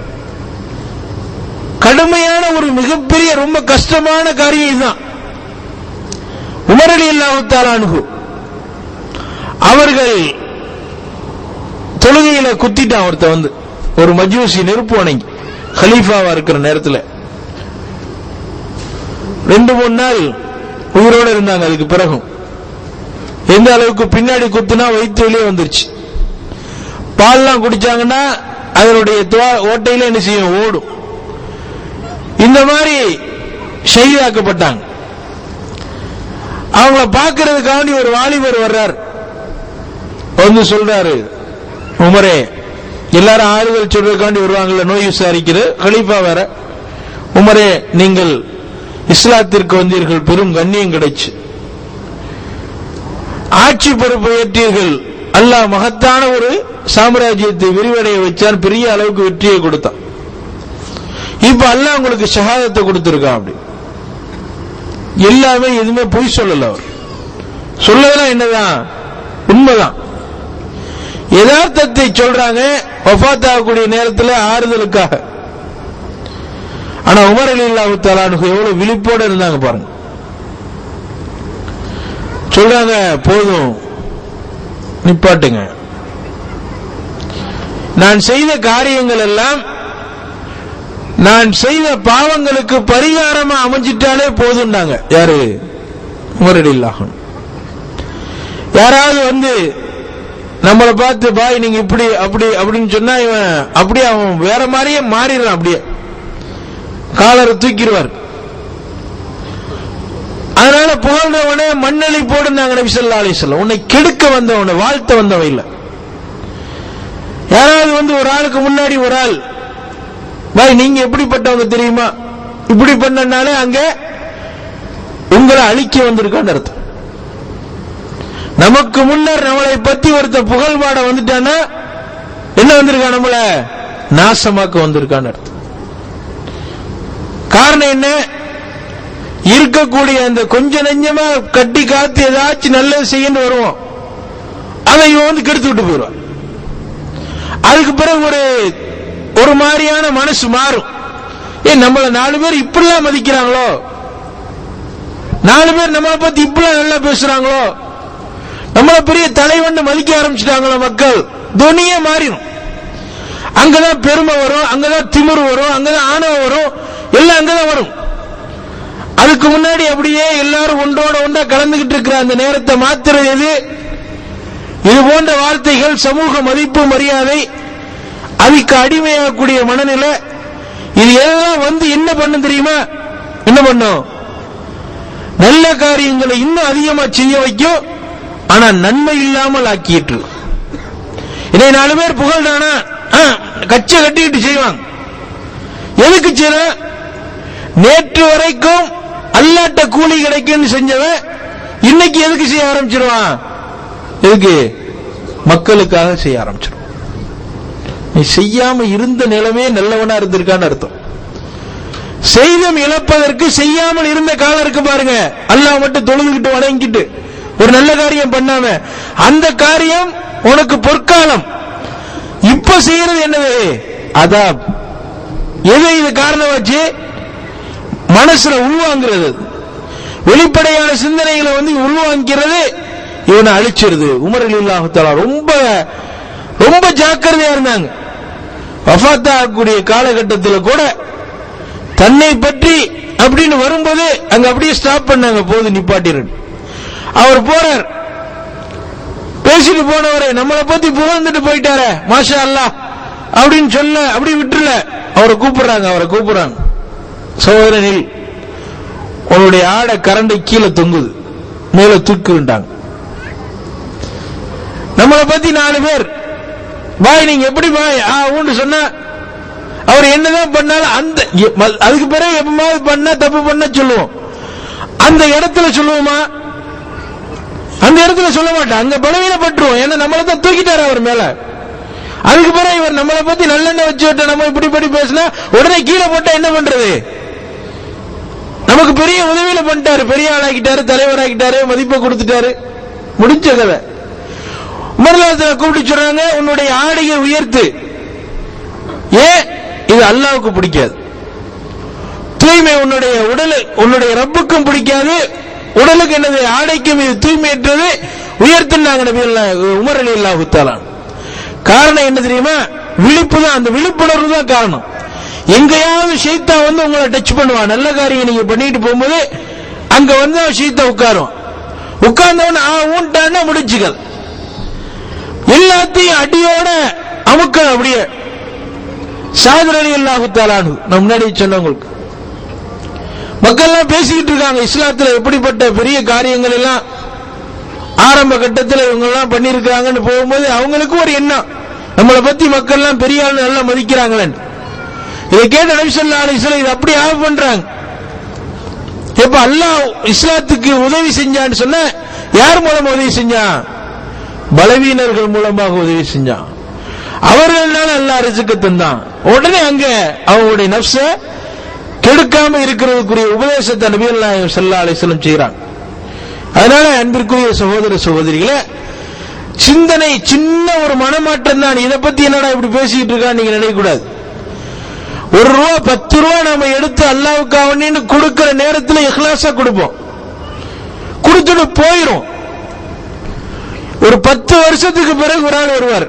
கடுமையான ஒரு மிகப்பெரிய ரொம்ப கஷ்டமான காரியம் இதுதான் உமரலி அல்லாஹு அவர்கள் தொழுகையில குத்திட்டான் ஒருத்த வந்து ஒரு மஜூசி நெருப்பு வணங்கி ஹலீஃபாவா இருக்கிற நேரத்தில் ரெண்டு மூணு நாள் உயிரோட இருந்தாங்க அதுக்கு பிறகும் எந்த அளவுக்கு பின்னாடி குத்துனா வயிற்று வெளியே வந்துருச்சு பால்லாம் குடிச்சாங்கன்னா அதனுடைய துவா- ஓட்டையில என்ன செய்யும் ஓடும் இந்த மாதிரி ஷஹீதாக்கப்பட்டாங்க அவங்கள பார்க்கறதுக்காண்டி ஒரு வாலிபர் வர்றார் வந்து சொல்றாரு உமரே எல்லாரும் ஆறுதல் சொல்றதுக்காண்டி வருவாங்கல்ல நோய் விசாரிக்கிறது கலீஃபா வேற உமரே நீங்கள் இஸ்லாத்திற்கு வந்தீர்கள் பெரும் கண்ணியம் கிடைச்சு ஆட்சி பொறுப்பை ஏற்றீர்கள் அல்லாஹ் மகத்தான ஒரு சாம்ராஜ்யத்தை விரிவடைய வச்சான் பெரிய அளவுக்கு வெற்றியை கொடுத்தான் இப்ப அல்லாஹ் உங்களுக்கு ஷஹாதத்தை கொடுத்திருக்கான் அப்படி எல்லாமே எதுவுமே பொய் சொல்லல அவர் சொல்லதெல்லாம் என்னதான் உண்மைதான் யதார்த்தத்தை சொல்றாங்க வஃபாத் ஆகக்கூடிய நேரத்தில் ஆறுதலுக்காக ஆனா உமர் அலி அல்லாஹு தலானுக்கு எவ்வளவு விழிப்போட இருந்தாங்க பாருங்க சொல்றாங்க போதும் நிப்பாட்டுங்க நான் செய்த காரியங்கள் எல்லாம் நான் செய்த பாவங்களுக்கு பரிகாரமா அமைஞ்சிட்டாலே போதும்னாங்க யாரு உமர் அலி அல்லாஹு யாராவது வந்து நம்மளை பார்த்து பாய் நீங்க இப்படி அப்படி அப்படின்னு சொன்னா இவன் அப்படியே அவன் வேற மாதிரியே மாறிடுறான் அப்படியே காலரை தூக்கிடுவார் அதனால புகழ்ந்தவனே மண்ணெளி போடுனாங்க நபி ஸல்லல்லாஹு அலைஹி வஸல்லம் உன்னை கெடுக்க வந்தவனை வாழ்த்த வந்தவன் இல்ல யாராவது வந்து ஒரு ஆளுக்கு முன்னாடி ஒரு ஆள் பாய் நீங்க எப்படிப்பட்டவங்க தெரியுமா இப்படி பண்ணனாலே அங்க உங்களை அழிக்க வந்திருக்கான்னு அர்த்தம் நமக்கு முன்னர் நம்மளை பத்தி ஒருத்த புகழ் பாட வந்துட்டானா என்ன வந்திருக்கான் நம்மள நாசமாக்க வந்திருக்கான்னு அர்த்தம் காரணம் என்ன இருக்கக்கூடிய அந்த கொஞ்ச நெஞ்சமா கட்டி காத்து ஏதாச்சும் நல்லது செய்யன்னு வருவோம் அதை இவன் வந்து கெடுத்து விட்டு போயிடுவான் அதுக்கு பிறகு ஒரு ஒரு மாதிரியான மனசு மாறும் ஏன் நம்மள நாலு பேர் இப்படிலாம் மதிக்கிறாங்களோ நாலு பேர் நம்மளை பத்தி இப்படிலாம் நல்லா பேசுறாங்களோ நம்மள பெரிய தலைவன் மதிக்க ஆரம்பிச்சிட்டாங்களோ மக்கள் துணியே மாறிடும் அங்கதான் பெருமை வரும் அங்கதான் திமிரு வரும் அங்கதான் ஆணவம் வரும் எல்லாம் அங்கதான் வரும் அதுக்கு முன்னாடி அப்படியே எல்லாரும் ஒன்றோட ஒன்றா கலந்துகிட்டு இருக்கிற அந்த நேரத்தை மாத்துறது எது இது போன்ற வார்த்தைகள் சமூக மதிப்பு மரியாதை அதுக்கு அடிமையாகக்கூடிய மனநிலை இது எல்லாம் வந்து என்ன பண்ணும் தெரியுமா என்ன பண்ணும் நல்ல காரியங்களை இன்னும் அதிகமா செய்ய வைக்கும் ஆனா நன்மை இல்லாமல் ஆக்கிட்டு இதை நாலு பேர் புகழ்றானா கச்சை கட்டிக்கிட்டு செய்வாங்க எதுக்கு செய்யற நேற்று வரைக்கும் அல்லாட்ட கூலி கிடைக்கும்னு செஞ்சவன் இன்னைக்கு எதுக்கு செய்ய ஆரம்பிச்சிருவான் எதுக்கு மக்களுக்காக செய்ய ஆரம்பிச்சிருவான் நீ செய்யாம இருந்த நிலைமே நல்லவனா இருந்திருக்கான்னு அர்த்தம் செய்தம் இழப்பதற்கு செய்யாமல் இருந்த காலம் இருக்கு பாருங்க அல்லாஹ் மட்டும் தொழுதுகிட்டு வணங்கிட்டு ஒரு நல்ல காரியம் பண்ணாம அந்த காரியம் உனக்கு பொற்காலம் இப்ப செய்யறது என்னது அதான் எது இது காரணம் வச்சு மனசுல உள்வாங்கிறது வெளிப்படையான சிந்தனைகளை வந்து உள்வாங்கிறது இவனை அழிச்சிருது உமர் அலி அல்லாஹாலா ரொம்ப ரொம்ப ஜாக்கிரதையா இருந்தாங்க வஃபாத்தா ஆகக்கூடிய காலகட்டத்தில் கூட தன்னை பற்றி அப்படின்னு வரும்போது அங்க அப்படியே ஸ்டாப் பண்ணாங்க போது நிப்பாட்டிரு அவர் போறார் பேசிட்டு போனவரை நம்மளை பத்தி புகழ்ந்துட்டு போயிட்டாரே மாஷா அல்லாஹ் அப்படின்னு சொல்ல அப்படி விட்டுல அவரை கூப்பிடுறாங்க அவரை கூப்பிடுறாங்க சகோதரனில் உன்னுடைய ஆடை கரண்டை கீழே தொங்குது மேல தூக்கி விட்டாங்க நம்மளை பத்தி நாலு பேர் பாய் நீங்க எப்படி பாய் ஆ ஊன்னு சொன்னா அவர் என்னதான் பண்ணாலும் அந்த எ- ம- அதுக்கு பிறகு எப்பமாவது பண்ணா தப்பு பண்ண சொல்லுவோம் அந்த இடத்துல சொல்லுவோமா அந்த இடத்துல சொல்ல மாட்டோம் அங்க பலவீனப்பட்டுருவோம் ஏன்னா நம்மளை தான் தூக்கிட்டாரு அவர் மேல அதுக்கு பிறகு இவர் நம்மளை பத்தி நல்லெண்ணெய் வச்சு விட்டு நம்ம இப்படி இப்படி பேசினா உடனே கீழே போட்டா என்ன பண்றது நமக்கு பெரிய உதவியில பண்ணிட்டாரு பெரிய ஆளாக்கிட்டாரு தலைவராக்கிட்டாரு மதிப்பை கொடுத்துட்டாரு முடிஞ்ச கதை உமர்லாசனை கூப்பிட்டு சொல்றாங்க உன்னுடைய ஆடையை உயர்த்து ஏன் இது அல்லாவுக்கு பிடிக்காது தூய்மை உன்னுடைய உடல் உன்னுடைய ரப்புக்கும் பிடிக்காது உடலுக்கு என்னது ஆடைக்கும் இது தூய்மையற்றது உயர்த்தினாங்க நபி அல்லாஹ் உமர் அலி அல்லாஹு தாலான் காரணம் என்ன தெரியுமா விழிப்பு தான் அந்த விழிப்புணர்வு தான் காரணம் எங்கேயாவது ஷைத்தா வந்து உங்களை டச் பண்ணுவான் நல்ல காரியம் நீங்க பண்ணிட்டு போகும்போது அங்க வந்து அவன் ஷைத்தா உட்காரும் உட்கார்ந்தவன ஆ ஊன்ட்டான்னா முடிச்சுக்கல் எல்லாத்தையும் அடியோட அமுக்கல் அப்படியே சாதர் அலி அல்லாஹு தாலானு நான் முன்னாடி சொன்னவங்களுக்கு மக்கள்லாம் பேசிக்கிட்டு இருக்காங்க இஸ்லாத்துல எப்படிப்பட்ட பெரிய காரியங்கள் எல்லாம் ஆரம்ப கட்டத்தில் இவங்க எல்லாம் பண்ணிருக்காங்கன்னு போகும்போது அவங்களுக்கு ஒரு எண்ணம் நம்மளை பத்தி மக்கள் எல்லாம் பெரிய ஆளு நல்லா மதிக்கிறாங்களேன்னு இதை கேட்ட நபிசல்லா அலிஸ்லாம் இது அப்படி ஆஃப் பண்றாங்க இப்ப அல்லாஹ் இஸ்லாத்துக்கு உதவி செஞ்சான்னு சொன்ன யார் மூலம் உதவி செஞ்சான் பலவீனர்கள் மூலமாக உதவி செஞ்சான் அவர்கள்னால அல்லாஹ் ரிசுக்கு தந்தான் உடனே அங்க அவங்களுடைய நப்ச கெடுக்காம இருக்கிறதுக்குரிய உபதேசத்தை நபிகள் நாயகம் ஸல்லல்லாஹு அலைஹி வஸல்லம் செய்றாங்க அதனால அன்பிற்குரிய சகோதர சகோதரிகளே சிந்தனை சின்ன ஒரு மனமாற்றம் தான் இதை பத்தி என்னடா இப்படி பேசிக்கிட்டு இருக்கா நீங்க நினைக்க கூடாது ஒரு ரூபா பத்து ரூபா நம்ம எடுத்து அல்லாவுக்காவன்னு கொடுக்கிற நேரத்தில் இஹ்லாஸா கொடுப்போம் கொடுத்துட்டு போயிரும் ஒரு பத்து வருஷத்துக்கு பிறகு ஒரு ஆள் வருவார்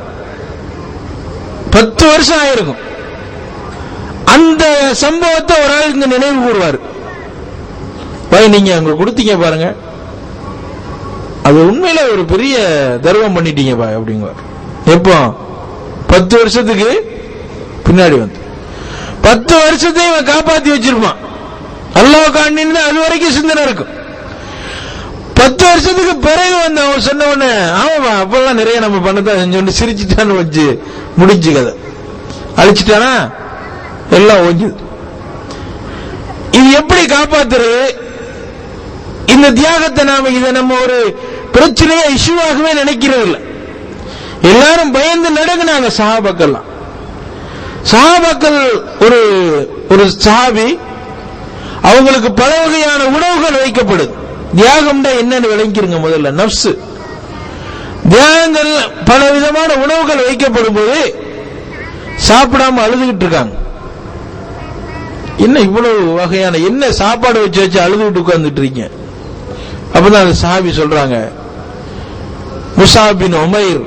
பத்து வருஷம் ஆயிருக்கும் அந்த சம்பவத்தை ஒரு ஆள் இங்க நினைவு கூறுவார் பாய் நீங்க அங்க கொடுத்தீங்க பாருங்க அது உண்மையில ஒரு பெரிய தர்மம் பண்ணிட்டீங்க பாய் அப்படிங்குவார் எப்போ பத்து வருஷத்துக்கு பின்னாடி வந்து பத்து வருஷத்தையும் இவன் காப்பாத்தி வச்சிருப்பான் அல்லாஹ் காண்டின்னு அது வரைக்கும் சிந்தனை இருக்கும் பத்து வருஷத்துக்கு பிறகு வந்து அவன் சொன்ன உடனே ஆமாமா அப்பெல்லாம் நிறைய நம்ம பண்ணதான் செஞ்சோன்னு சிரிச்சுட்டான்னு வச்சு முடிஞ்சு கதை அழிச்சிட்டானா எல்லாம் ஒஞ்சுது இது எப்படி காப்பாத்துறது இந்த தியாகத்தை நாம இதை நம்ம ஒரு பிரச்சனையா இஷ்யூவாகவே நினைக்கிறது இல்லை எல்லாரும் பயந்து நடுங்கினாங்க சஹாபாக்கள்லாம் சஹாபாக்கள் ஒரு ஒரு சஹாபி அவங்களுக்கு பல வகையான உணவுகள் வைக்கப்படுது தியாகம்டா என்னன்னு விளங்கிருங்க முதல்ல நப்சு தியாகங்கள் பல விதமான உணவுகள் வைக்கப்படும் போது சாப்பிடாம அழுதுகிட்டு இருக்காங்க என்ன இவ்வளவு வகையான என்ன சாப்பாடு வச்சு வச்சு அழுதுகிட்டு உட்கார்ந்துட்டு இருக்கீங்க அப்பதான் அந்த சாபி சொல்றாங்க முசாபின் உமைர்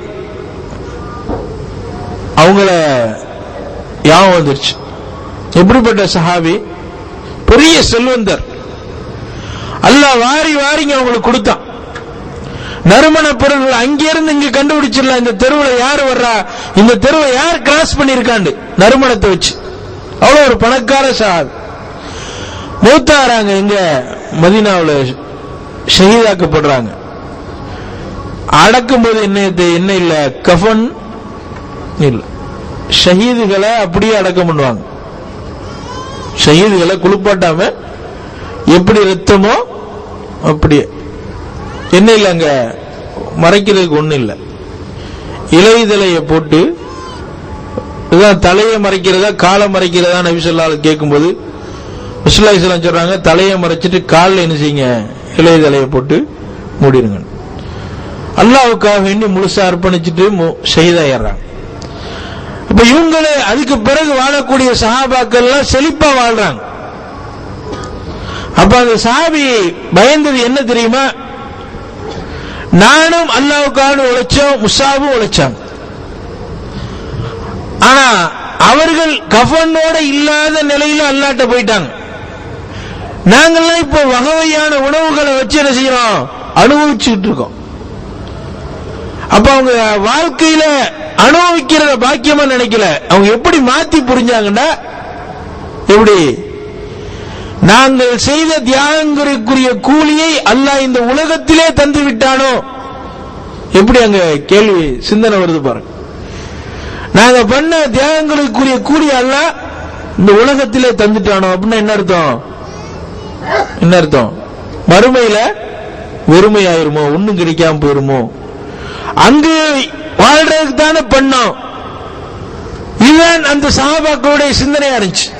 அவங்கள யாபம் வந்துருச்சு எப்படிப்பட்ட சஹாபி பெரிய செல்வந்தர் அல்லாஹ் வாரி வாரிங்க அவங்களுக்கு கொடுத்தான் நறுமண பொருள்கள் அங்கிருந்து இங்க கண்டுபிடிச்சிடலாம் இந்த தெருவில் யார் வர்றா இந்த தெருவை யார் கிராஸ் பண்ணிருக்காண்டு நறுமணத்தை வச்சு அவ்வளவு ஒரு பணக்கார சஹாபி மூத்தாராங்க இங்க மதீனாவுல ஷஹீதாக்கப்படுறாங்க அடக்கும் போது என்ன இது- என்ன இல்ல கஃபன் இல்ல ஷஹீதுகளை அப்படியே அடக்கம் பண்ணுவாங்க ஷஹீதுகளை குளிப்பாட்டாம எப்படி ரத்தமோ அப்படியே என்ன இல்ல அங்க மறைக்கிறதுக்கு ஒண்ணு இல்ல இலைதலைய போட்டு இதுதான் தலையை மறைக்கிறதா காலை மறைக்கிறதா நபி சொல்லால் கேட்கும்போது விசுலாசலம் சொல்றாங்க தலையை மறைச்சிட்டு காலில் என்ன செய்யுங்க இளைய தலையை போட்டு மூடிடுங்க அல்லாவுக்காக வேண்டி முழுசா அர்ப்பணிச்சுட்டு மு- ஷஹீதாயிடுறாங்க இப்ப இவங்களே அதுக்கு பிறகு வாழக்கூடிய சஹாபாக்கள் எல்லாம் செழிப்பா வாழ்றாங்க அப்ப அந்த சஹாபி பயந்தது என்ன தெரியுமா நானும் அல்லாவுக்காக உழைச்சோம் முசாவும் உழைச்சாங்க ஆனா அவர்கள் கஃனோட இல்லாத நிலையில அல்லாட்ட போயிட்டாங்க நாங்கெல்லாம் இப்போ வகையான உணவுகளை வச்சு என்ன செய்யறோம் அனுபவிச்சுட்டு இருக்கோம் அப்ப அவங்க வாழ்க்கையில அனுபவிக்கிறத பாக்கியமா நினைக்கல அவங்க எப்படி மாத்தி புரிஞ்சாங்கன்னா எப்படி நாங்கள் செய்த தியாகங்களுக்குரிய கூலியை அல்லாஹ் இந்த உலகத்திலே தந்து விட்டானோ எப்படி அங்க கேள்வி சிந்தனை வருது பாருங்க நாங்க பண்ண தியாகங்களுக்குரிய கூலி அல்லாஹ் இந்த உலகத்திலே தந்துட்டானோ அப்படின்னா என்ன அர்த்தம் என்ன அர்த்தம் மறுமையில வெறுமையாயிருமோ ஒண்ணும் கிடைக்காம போயிருமோ அங்கு வாழ்றதுக்கு தானே பண்ணோம் இதுதான் அந்த சகாபாக்களுடைய சிந்தனையா இருந்துச்சு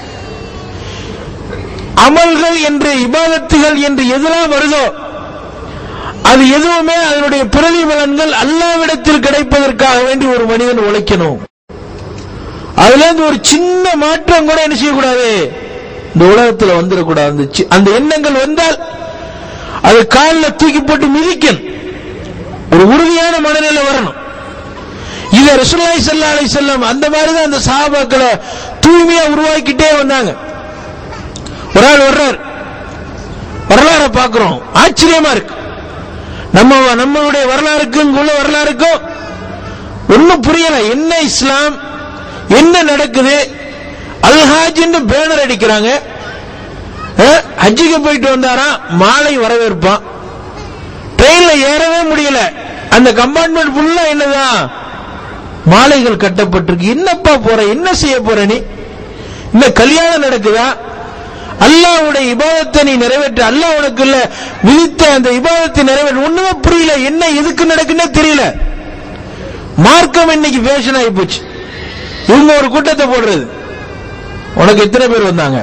அமல்கள் என்று இபாதத்துகள் என்று எதெல்லாம் வருதோ அது எதுவுமே அதனுடைய பிரதிபலன்கள் அல்லாவிடத்தில் கிடைப்பதற்காக வேண்டி ஒரு மனிதன் உழைக்கணும் அதுல இருந்து ஒரு சின்ன மாற்றம் கூட என்ன செய்யக்கூடாது இந்த உலகத்துல வந்துடக்கூடாது அந்த சி- அந்த எண்ணங்கள் வந்தால் அது காலில் தூக்கி போட்டு மிதிக்கணும் ஒரு உறுதியான மனநிலை வரணும் இத ரசூலுல்லாஹி ஸல்லல்லாஹு அலைஹி வஸல்லம் அந்த மாதிரி தான் அந்த சஹாபாக்களை தூய்மையா உருவாக்கிட்டே வந்தாங்க ஒரு ஆள் வர்றார் வரலாறை பார்க்கிறோம் ஆச்சரியமா இருக்கு நம்ம நம்மளுடைய வரலாறுக்கும் இங்க உள்ள வரலாறுக்கும் ஒன்னும் புரியல என்ன இஸ்லாம் என்ன நடக்குது அல்ஹாஜ்னு பேனர் அடிக்கிறாங்க அஹ், ஹஜ்ஜுக்கு போயிட்டு வந்தாராம் மாலை வரவேற்பான் ட்ரெயின்ல ஏறவே முடியல அந்த கம்பார்ட்மெண்ட் ஃபுல்லா என்னதான் மாலைகள் கட்டப்பட்டிருக்கு என்னப்பா போற என்ன செய்ய போற நீ இந்த கல்யாணம் நடக்குதா அல்லாஹ்வுடைய இபாதத்தை நீ நிறைவேற்ற அல்லாஹ் உனக்கு இல்ல விதித்த அந்த இபாதத்தை நிறைவேற்ற ஒண்ணுமே புரியல என்ன எதுக்கு நடக்குன்னே தெரியல மார்க்கம் இன்னைக்கு ஃபேஷன் ஆகி போச்சு இவங்க ஒரு கூட்டத்தை போடுறது உனக்கு எத்தனை பேர் வந்தாங்க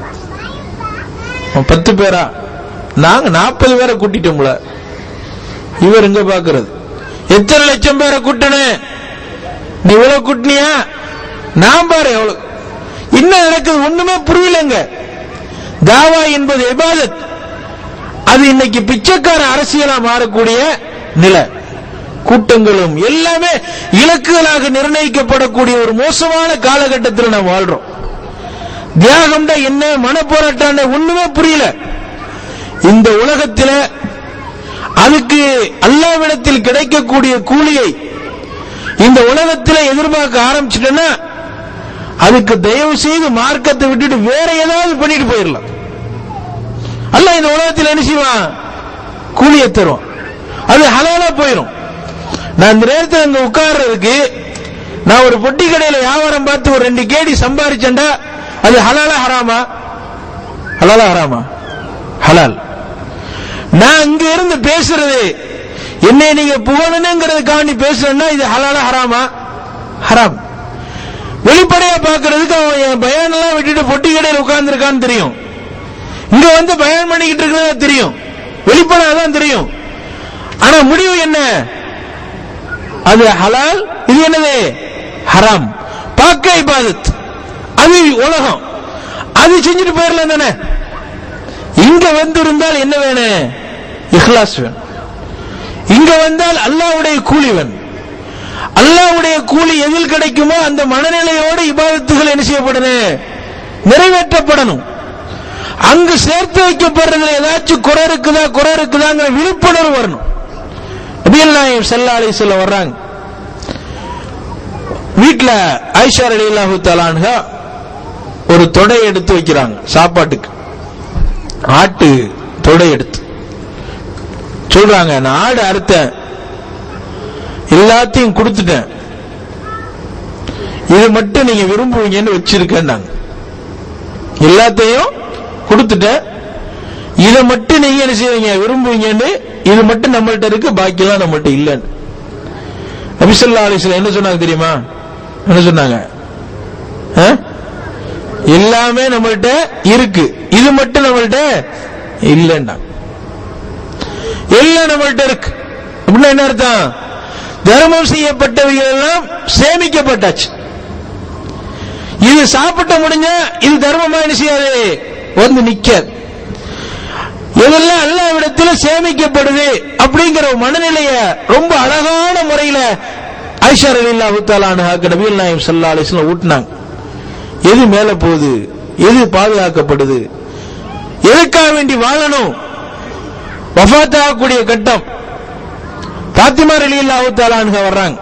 அவன் பத்து பேரா நாங்க நாற்பது பேரை கூட்டிட்டோம்ல இவர் எங்க பாக்குறது எத்தனை லட்சம் பேரை கூட்டணும் நீ இவ்வளவு கூட்டினியா நான் பாரு எவ்வளவு என்ன நடக்குது ஒண்ணுமே புரியலங்க தாவா என்பது இபாதத் அது இன்னைக்கு பிச்சைக்கார அரசியலா மாறக்கூடிய நிலை கூட்டங்களும் எல்லாமே இலக்குகளாக நிர்ணயிக்கப்படக்கூடிய ஒரு மோசமான காலகட்டத்தில் நாம் வாழ்றோம் தியாகம்டா என்ன மனப்போராட்டம் ஒண்ணுமே புரியல இந்த உலகத்தில் அதுக்கு அல்லாவிடத்தில் கிடைக்கக்கூடிய கூலியை இந்த உலகத்தில் எதிர்பார்க்க ஆரம்பிச்சிட்டேன்னா அதுக்கு தயவு செய்து மார்க்கத்தை விட்டுட்டு வேற ஏதாவது பண்ணிட்டு போயிடலாம் அல்ல இந்த உலகத்தில் என்ன செய்வான் கூலியை தரும் அது ஹலாலா போயிடும் நான் இந்த நேரத்தில் அங்க உட்கார்றதுக்கு நான் ஒரு பொட்டி கடையில வியாபாரம் பார்த்து ஒரு ரெண்டு கேடி சம்பாரிச்சேன்டா அது ஹலாலா ஹராமா ஹலாலா ஹராமா ஹலால் நான் அங்க இருந்து பேசுறது என்னை நீங்க புகழணுங்கிறதுக்காண்டி பேசுறேன்னா இது ஹலாலா ஹராமா ஹராம் வெளிப்படையா பார்க்கிறதுக்கு அவன் என் பயானெல்லாம் விட்டுட்டு பொட்டி கடையில் உட்கார்ந்துருக்கான்னு தெரியும் இங்க வந்து பயன் பண்ணிக்கிட்டு இருக்கிறதா தெரியும் வெளிப்படையா தான் தெரியும் ஆனா முடிவு என்ன அது ஹலால் இது என்னது ஹராம் பார்க்க இபாதத் அது உலகம் அது செஞ்சுட்டு போயிடலாம் தானே இங்க வந்து இருந்தால் என்ன வேணும் இஹ்லாஸ் வேணும் இங்க வந்தால் அல்லாஹ்வுடைய கூலி வேணும் அல்லாஹ்வுடைய கூலி எதில் கிடைக்குமோ அந்த மனநிலையோடு இபாதத்துகள் என்ன செய்யப்படணும் நிறைவேற்றப்படணும் அங்கு சேர்த்து வைக்கப்படுறதுல ஏதாச்சும் குறை இருக்குதா குறை இருக்குதாங்கிற விழிப்புணர்வு வரணும் நபிகள் நாயம் செல்லா அலி சொல்ல வர்றாங்க வீட்டுல ஐஷா அலி அல்லாஹு தலான்ஹா ஒரு தொடை எடுத்து வைக்கிறாங்க சாப்பாட்டுக்கு ஆட்டு தொடை எடுத்து சொல்றாங்க நான் ஆடு அறுத்தேன் எல்லாத்தையும் கொடுத்துட்டேன் இது மட்டும் நீங்க விரும்புவீங்கன்னு வச்சிருக்கேன்னாங்க எல்லாத்தையும் கொடுத்துட்டேன் இதை மட்டும் நீங்க என்ன செய்வீங்க விரும்புவீங்கன்னு இது மட்டும் நம்மள்ட்ட இருக்கு பாக்கியெல்லாம் நம்மள்ட்ட இல்லைன்னு நபிசல்லா அலிஸ்லாம் என்ன சொன்னாங்க தெரியுமா என்ன சொன்னாங்க ஆ? எல்லாமே நம்மள்ட்ட இருக்கு இது மட்டும் நம்மள்ட்ட இல்லைன்னா எல்லாம் நம்மள்ட்ட இருக்கு அப்படின்னா என்ன அர்த்தம் தர்மம் செய்யப்பட்டவைகள் எல்லாம் சேமிக்கப்பட்டாச்சு இது சாப்பிட்ட முடிஞ்சா இது தர்மமா என்ன செய்யாது வந்து நிக்காது இதெல்லாம் அல்லாவிடத்தில் சேமிக்கப்படுது அப்படிங்கிற ஒரு மனநிலைய ரொம்ப அழகான முறையில ஐஷா அலி அல்லாஹு தாலானு நபிகள் நாயம் சல்லா அலிஸ்லாம் ஊட்டினாங்க எது மேல போகுது எது பாதுகாக்கப்படுது எதுக்காக வேண்டி வாழணும் வஃபாத் ஆகக்கூடிய கட்டம் பாத்திமா ரலியல்லாஹு தஆலா அன்ஹா வர்றாங்க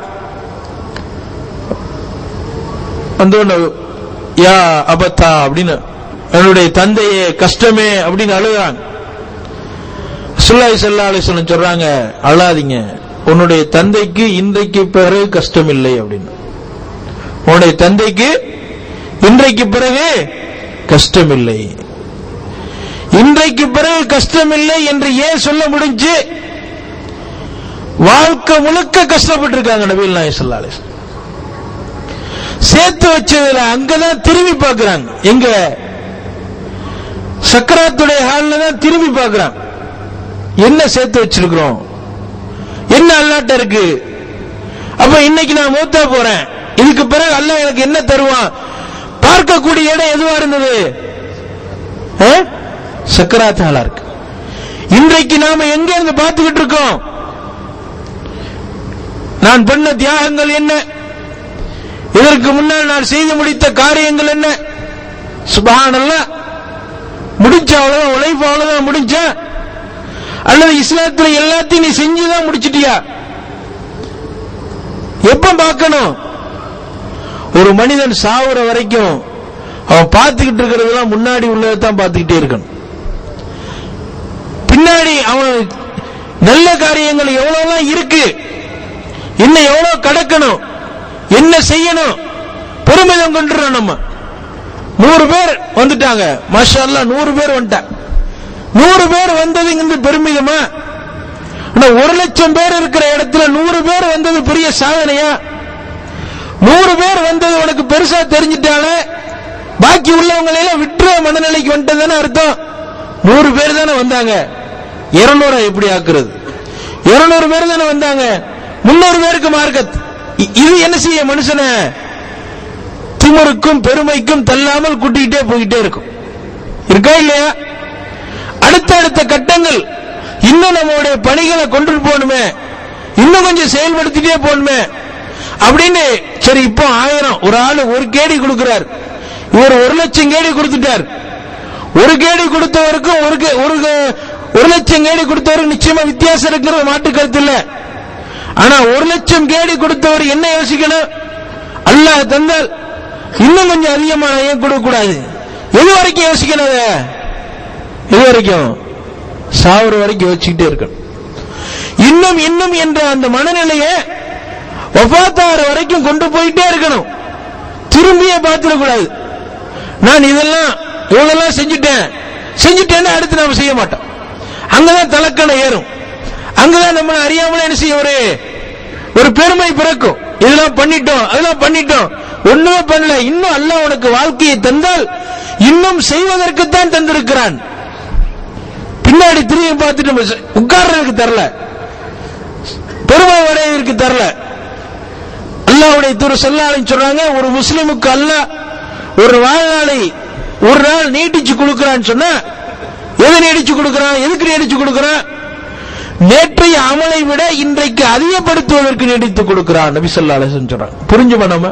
வந்தோன்னு யா அபத்தா அப்படின்னு என்னுடைய தந்தையே கஷ்டமே அப்படின்னு அழுகுறாங்க சுல்லாய் சல்லா அலிஸ்வலம் சொல்றாங்க அழாதீங்க உன்னுடைய தந்தைக்கு இன்றைக்கு பிறகு கஷ்டம் இல்லை அப்படின்னு உன்னுடைய தந்தைக்கு இன்றைக்கு பிறகு கஷ்டம் இல்லை இன்றைக்கு பிறகு கஷ்டம் இல்லை என்று ஏன் சொல்ல முடிஞ்சு வாழ்க்கை முழுக்க கஷ்டப்பட்டு இருக்காங்க நபீல் நாய் சல்லா அலிஸ்வலம் சேர்த்து வச்சதுல அங்கதான் திரும்பி பார்க்கறாங்க எங்க சக்கராத்துடைய ஹால்ல தான் திரும்பி பார்க்கறாங்க என்ன சேர்த்து வச்சிருக்கிறோம் என்ன அல்லாட்ட இருக்கு அப்ப இன்னைக்கு நான் மூத்தா போறேன் இதுக்கு பிறகு அல்லாஹ் எனக்கு என்ன தருவான் பார்க்கக்கூடிய இடம் எதுவா இருந்தது ஆ? சக்கராத் ஹாலா இருக்கு இன்றைக்கு நாம எங்க இருந்து பார்த்துக்கிட்டு இருக்கோம் நான் பண்ண தியாகங்கள் என்ன இதற்கு முன்னால் நான் செய்து முடித்த காரியங்கள் என்ன சுபஹானல்லாஹ் முடிச்ச அவ்வளவுதான் உழைப்பு அவ்வளவுதான் முடிச்ச அல்லது இஸ்லாத்துல எல்லாத்தையும் நீ செஞ்சுதான் முடிச்சிட்டியா எப்ப பார்க்கணும் ஒரு மனிதன் சாவுற வரைக்கும் அவன் பார்த்துக்கிட்டு இருக்கிறதெல்லாம் முன்னாடி உள்ளதான் பார்த்துக்கிட்டே இருக்கணும் பின்னாடி அவன் நல்ல காரியங்கள் எவ்வளவுலாம் இருக்கு இன்னும் எவ்வளவு கடக்கணும் என்ன செய்யணும் பெருமிதம் கொண்டுறோம் நம்ம நூறு பேர் வந்துட்டாங்க மாஷா அல்லாஹ் நூறு பேர் வந்துட்டாங்க நூறு பேர் வந்தது இங்க பெருமிதமா ஆனா ஒரு லட்சம் பேர் இருக்கிற இடத்துல நூறு பேர் வந்தது பெரிய சாதனையா நூறு பேர் வந்தது உனக்கு பெருசா தெரிஞ்சிட்டாலே பாக்கி உள்ளவங்களை எல்லாம் விட்டுற மனநிலைக்கு வந்துட்டதுன்னு அர்த்தம் நூறு பேர் தானே வந்தாங்க இருநூறு எப்படி ஆக்குறது இருநூறு பேர் தானே வந்தாங்க முன்னூறு பேருக்கு மார்க்கத் இ- இது என்ன செய்ய மனுஷனை திமிருக்கும் பெருமைக்கும் தள்ளாமல் கூட்டிக்கிட்டே போய்கிட்டே இருக்கும் இருக்கா இல்லையா அடுத்தடுத்த கட்டங்கள் இன்னும் நம்மளுடைய பணிகளை கொண்டு போகணுமே இன்னும் கொஞ்சம் செயல்படுத்திட்டே போகணுமே அப்படின்னு சரி இப்போ ஆயிரம் ஒரு ஆளு ஒரு கேடி கொடுக்கிறார் இவர் ஒரு லட்சம் கேடி கொடுத்துட்டார் ஒரு கேடி கொடுத்தவருக்கும் ஒரு கே- ஒரு கே- ஒரு லட்சம் கேடி கொடுத்தவருக்கு நிச்சயமா வித்தியாசம் இருக்கிறது மாற்று கருத்து இல்ல ஆனா ஒரு லட்சம் கேடி கொடுத்தவர் என்ன யோசிக்கணும் அல்லாஹ் தந்தால் இன்னும் கொஞ்சம் அதிகமா நான் ஏன் கொடுக்க கூடாது எது வரைக்கும் யோசிக்கணும் அதை? எது வரைக்கும் சாவுற வரைக்கும் யோசிச்சுக்கிட்டே இருக்கணும் இன்னும் இன்னும் என்ற அந்த மனநிலையை ஒபாத்தார வரைக்கும் கொண்டு போயிட்டே இருக்கணும் திரும்பியே பார்த்துடக்கூடாது நான் இதெல்லாம் இவ்வளவு செஞ்சுட்டேன் செஞ்சுட்டேன்னா அடுத்து நாம செய்ய மாட்டோம் அங்கதான் தலக்கணம் ஏறும் அங்கதான் நம்ம அறியாமலே என்ன செய்ய ஒரு ஒரு பெருமை பிறக்கும் இதெல்லாம் பண்ணிட்டோம் அதெல்லாம் பண்ணிட்டோம் ஒண்ணுமே பண்ணல இன்னும் அல்லாஹ் உனக்கு வாழ்க்கையை தந்தால் இன்னும் செய்வதற்குத்தான் தந்திருக்கிறான் பின்னாடி திரும்பி பார்த்துட்டு நம்ம செ- உட்கார்றதுக்கு தரல பெருமை அடைவதற்கு தரல அல்லாஹ்வுடைய திரு சொல்லாலும் சொல்றாங்க ஒரு முஸ்லிமுக்கு அல்லாஹ் ஒரு வாழ்நாளை ஒரு நாள் நீட்டிச்சு கொடுக்கிறான்னு சொன்னா எது நீடிச்சு கொடுக்கிறான் எதுக்கு நீடிச்சு கொடுக்கிறான் நேற்றைய அமலை விட இன்றைக்கு அதிகப்படுத்துவதற்கு நீடித்து கொடுக்கிறான் நபி ஸல்லல்லாஹு அலைஹி வஸல்லம் சொல்றாங்க புரிஞ்சுமா நம்ம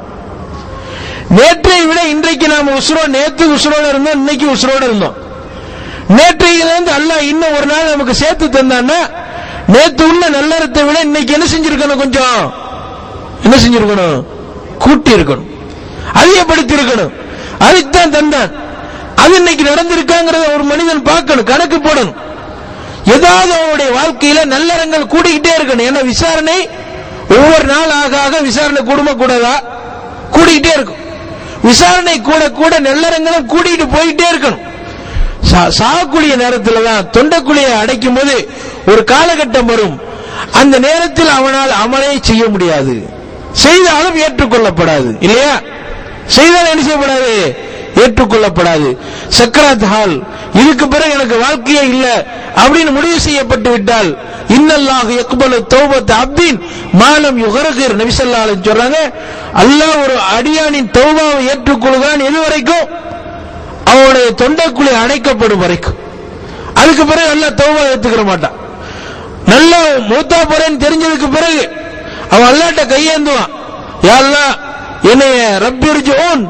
நேற்றை விட இன்றைக்கு நாம உசுரோ நேத்து உசுரோட இருந்தோம் இன்னைக்கு உசுரோட இருந்தோம் நேற்றையிலிருந்து அல்லாஹ் இன்னும் ஒரு நாள் நமக்கு சேர்த்து தந்தான்னா நேத்து உள்ள நல்லறத்தை விட இன்னைக்கு என்ன செஞ்சிருக்கணும் கொஞ்சம் என்ன செஞ்சிருக்கணும் கூட்டி இருக்கணும் அதிகப்படுத்தி இருக்கணும் அதுக்குத்தான் தந்தான் அது இன்னைக்கு நடந்திருக்காங்கிறத ஒரு மனிதன் பார்க்கணும் கணக்கு போடணும் ஏதாவது அவனுடைய வாழ்க்கையில நல்லறங்கள் கூடிக்கிட்டே இருக்கணும் ஏன்னா விசாரணை ஒவ்வொரு நாள் ஆக ஆக விசாரணை கூடுமா கூடாதா கூடிக்கிட்டே இருக்கும் விசாரணை கூட கூட நல்லறங்களும் கூடிட்டு போயிட்டே இருக்கணும் சா- சாகக்கூடிய நேரத்தில் தான் தொண்டைக்குழியை அடைக்கும் போது ஒரு காலகட்டம் வரும் அந்த நேரத்தில் அவனால் அமலே செய்ய முடியாது செய்தாலும் ஏற்றுக்கொள்ளப்படாது இல்லையா செய்தால் என்ன செய்யப்படாது ஏற்றுக்கொள்ளப்படாது சக்கராத் ஹால் இதுக்கு பிறகு எனக்கு வாழ்க்கையே இல்ல அப்படின்னு முடிவு செய்யப்பட்டு விட்டால் இன்னல்லாஹ் யக்பலு தௌபத் அப்தின் மாலம் யுகரகர் நபிசல்லாஹு சொல்றாங்க அல்லாஹ் ஒரு அடியானின் தௌபாவை ஏற்றுக்கொள்கிறான் எது வரைக்கும் அவனுடைய தொண்டைக்குழி அடைக்கப்படும் வரைக்கும் அதுக்கு பிறகு அல்லாஹ் தௌபா ஏத்துக்கிற மாட்டான் நல்லா மூத்தா போறேன்னு தெரிஞ்சதுக்கு பிறகு அவன் அல்லாட்ட கையேந்துவான் யா அல்லாஹ் என்னைய ரப்பிர்ஜுன்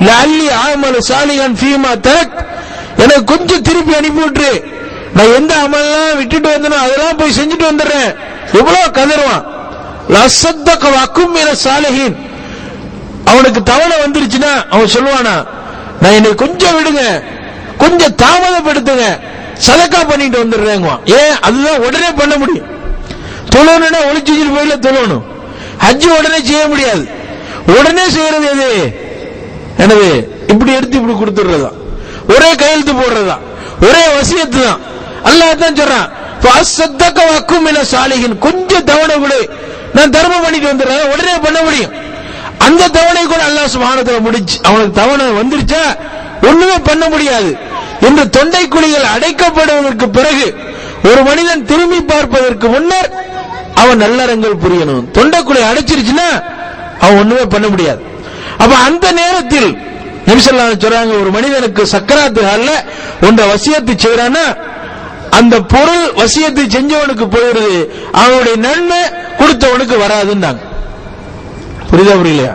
லல்லி ஆமல் சாலிகன் ஃபீமா தரக் எனக்கு கொஞ்சம் திருப்பி அனுப்பி விட்டுரு நான் எந்த அமல்லாம் விட்டுட்டு வந்தனோ அதெல்லாம் போய் செஞ்சுட்டு வந்துடுறேன் எவ்வளவு கதறுவான் லசத்தக வக்கும் என சாலிகின் அவனுக்கு தவணை வந்துருச்சுன்னா அவன் சொல்லுவானா நான் என்னை கொஞ்சம் விடுங்க கொஞ்சம் தாமதப்படுத்துங்க சதக்கா பண்ணிட்டு வந்துடுறேங்குவான் ஏன் அதுதான் உடனே பண்ண முடியும் தொழணும்னா ஒளிச்சு வச்சுட்டு போயில தொழணும் ஹஜ் உடனே செய்ய முடியாது உடனே செய்யறது எது எனவே இப்படி எடுத்து இப்படி கொடுத்துடுறதா ஒரே கையெழுத்து போடுறதா ஒரே வசியத்து தான் அல்லாஹ் தான் சொல்றான் சத்தக்க வக்கும் என சாலிகின் கொஞ்சம் தவணை கொடு நான் தர்மம் பண்ணிட்டு வந்துடுறேன் உடனே பண்ண முடியும் அந்த தவணை கூட அல்லாஹ் சுபானத்துல முடிச்சு அவனுக்கு தவணை வந்துருச்சா ஒண்ணுமே பண்ண முடியாது இந்த தொண்டை குழிகள் அடைக்கப்படுவதற்கு பிறகு ஒரு மனிதன் திரும்பி பார்ப்பதற்கு முன்னர் அவன் நல்லறங்கள் புரியணும் தொண்டைக்குழி அடைச்சிருச்சுன்னா அவன் ஒண்ணுமே பண்ண முடியாது அப்ப அந்த நேரத்தில் நிமிஷம் சொல்றாங்க ஒரு மனிதனுக்கு சக்கராத்து அல்ல ஒன்ற வசியத்தை செய்யறான்னா அந்த பொருள் வசியத்தை செஞ்சவனுக்கு போயிடுது அவனுடைய நன்மை கொடுத்தவனுக்கு வராதுன்னாங்க புரியுதா புரியலையா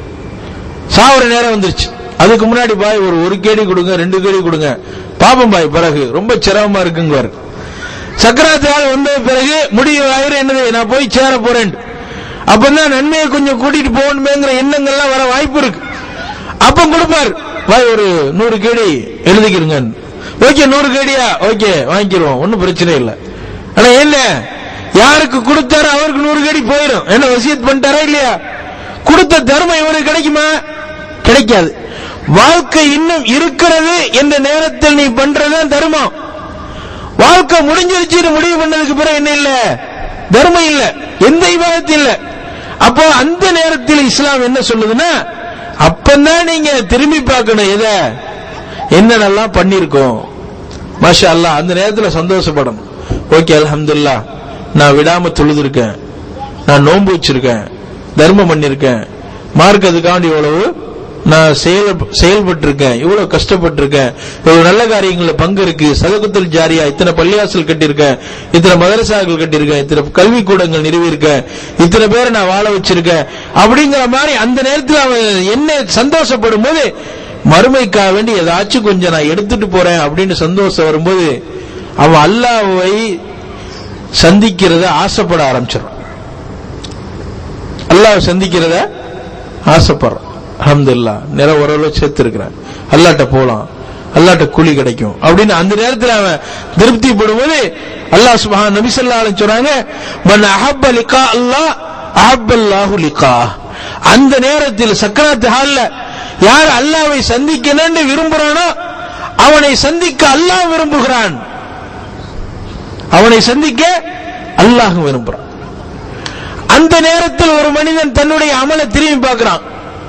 சாவர நேரம் வந்துருச்சு அதுக்கு முன்னாடி பாய் ஒரு ஒரு கேடி கொடுங்க ரெண்டு கேடி கொடுங்க பாப்பம் பாய் பிறகு ரொம்ப சிரமமா இருக்குங்க சக்கராத்தால் வந்த பிறகு முடிவு ஆயிரம் என்னது நான் போய் சேர போறேன் அப்பதான் நன்மையை கொஞ்சம் கூட்டிட்டு போகணுமேங்கிற எண்ணங்கள்லாம் வர வாய்ப்பு இருக்கு அப்ப கொடுப்பார் பாய் ஒரு நூறு கேடி எழுதிக்கிறங்க ஓகே நூறு கேடியா ஓகே வாங்கிக்கிறோம் ஒன்னும் பிரச்சனை இல்லை ஆனா என்ன யாருக்கு கொடுத்தாரோ அவருக்கு நூறு கேடி போயிடும் என்ன வசியத் பண்ணிட்டாரா இல்லையா கொடுத்த தர்மம் இவருக்கு கிடைக்குமா கிடைக்காது வாழ்க்கை இன்னும் இருக்கிறது என்ற நேரத்தில் நீ பண்றதுதான் தர்மம் வாழ்க்கை முடிஞ்சிருச்சுன்னு முடிவு பண்ணதுக்கு பிறகு என்ன இல்ல தர்மம் இல்ல எந்த விவாதத்தில் இல்ல அப்போ அந்த நேரத்தில் இஸ்லாம் என்ன சொல்லுதுன்னா அப்பதான் நீங்க திரும்பி பார்க்கணும் எதை என்னென்னலாம் பண்ணிருக்கோம் மாஷா அல்லா அந்த நேரத்தில் சந்தோஷப்படணும் ஓகே அல்ஹம்துல்லா நான் விடாம தொழுதுருக்கேன் நான் நோன்பு வச்சிருக்கேன் தர்மம் பண்ணிருக்கேன் மார்க் அதுக்காண்டி இவ்வளவு நான் செயல் செயல்பட்டிருக்கேன் இவ்வளவு கஷ்டப்பட்டிருக்கேன் இவ்வளவு நல்ல காரியங்கள்ல பங்கு இருக்கு சதகுத்தல் ஜாரியா இத்தனை பள்ளியாசல் கட்டியிருக்கேன் இத்தனை மதரசாக்கள் கட்டியிருக்கேன் இத்தனை கல்வி கூடங்கள் நிறுவியிருக்கேன் இத்தனை பேரை நான் வாழ வச்சிருக்கேன் அப்படிங்கிற மாதிரி அந்த நேரத்தில் அவன் என்ன சந்தோஷப்படும் போது மறுமைக்காக வேண்டி ஏதாச்சும் கொஞ்சம் நான் எடுத்துட்டு போறேன் அப்படின்னு சந்தோஷம் வரும்போது அவன் அல்லாவை சந்திக்கிறத ஆசைப்பட ஆரம்பிச்சிடும் அல்லாஹ் சந்திக்கிறத ஆசைப்படுறான் அஹமதுல்லா நிற ஓரளவு சேர்த்து இருக்கிறேன் அல்லாட்ட போலாம் அல்லாட்ட கூலி கிடைக்கும் அப்படின்னு அந்த நேரத்தில் அவன் திருப்தி படும்போது அல்லாஹ் சுபஹான் நபி ஸல்லல்லாஹு சொன்னாங்க மன் அஹப்ப லிகா அல்லாஹ் அஹப்பல்லாஹு லிகா அந்த நேரத்தில் சக்கராத் ஹால்ல யார் அல்லாவை சந்திக்கணும்னு விரும்புறானோ அவனை சந்திக்க அல்லாஹ் விரும்புகிறான் அவனை சந்திக்க அல்லாஹ் விரும்புறான் அந்த நேரத்தில் ஒரு மனிதன் தன்னுடைய அமலை திரும்பி பார்க்கிறான்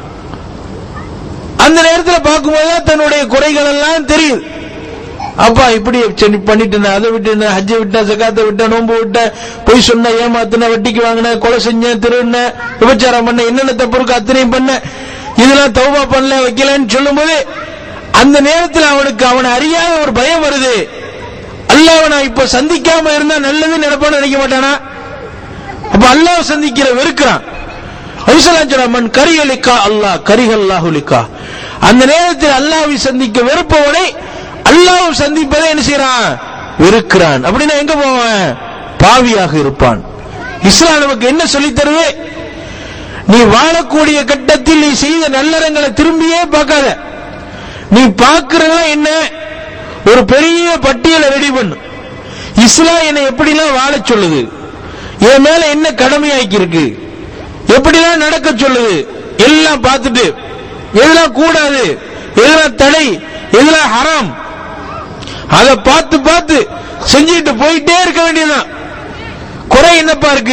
அந்த நேரத்தில் பார்க்கும்போது தன்னுடைய குறைகள் எல்லாம் தெரியுது அப்பா இப்படி சரி பண்ணிட்டேன் அதை விட்டு ஹஜ்ஜை விட்டேன் சக்காத்தை விட்டேன் நோன்பு விட்டேன் பொய் சொன்ன ஏமாத்தின வட்டிக்கு வாங்கின கொலை செஞ்சேன் திருண்ண விபச்சாரம் பண்ண என்னென்ன தப்பு இருக்கு அத்தனையும் பண்ண இதெல்லாம் தௌபா பண்ணல வைக்கலன்னு சொல்லும்போது அந்த நேரத்தில் அவனுக்கு அவனை அறியாத ஒரு பயம் வருது அல்லாஹ் நான் இப்ப சந்திக்காம இருந்தா நல்லது நினைப்பான்னு நினைக்க மாட்டானா அப்ப அல்லாஹ் சந்திக்கிற வெறுக்கிறான் மன் கரிகலிக்கா அல்லாஹ் கரிகல்லாஹுலிக்கா அந்த நேரத்தில் அல்லாஹ்வை சந்திக்க வெறுப்பவனை அல்லாஹ் சந்திப்பதை என்ன செய்யறான் வெறுக்கிறான் அப்படின்னா எங்க போவான் பாவியாக இருப்பான் இஸ்லாம் நமக்கு என்ன சொல்லித் தருது நீ வாழக்கூடிய கட்டத்தில் நீ செய்த நல்லறங்களை திரும்பியே பார்க்காத நீ பார்க்கிறதா என்ன ஒரு பெரிய பட்டியலை ரெடி பண்ணு இஸ்லாம் என்னை எப்படிலாம் வாழச் சொல்லுது என் மேல என்ன கடமையாக்கி இருக்கு எப்படிலாம் நடக்க சொல்லுது எல்லாம் பார்த்துட்டு எதெல்லாம் கூடாது எதெல்லாம் தடை எதெல்லாம் ஹராம் அதை பார்த்து பார்த்து செஞ்சுட்டு போயிட்டே இருக்க வேண்டியதுதான் குறை என்னப்பா இருக்கு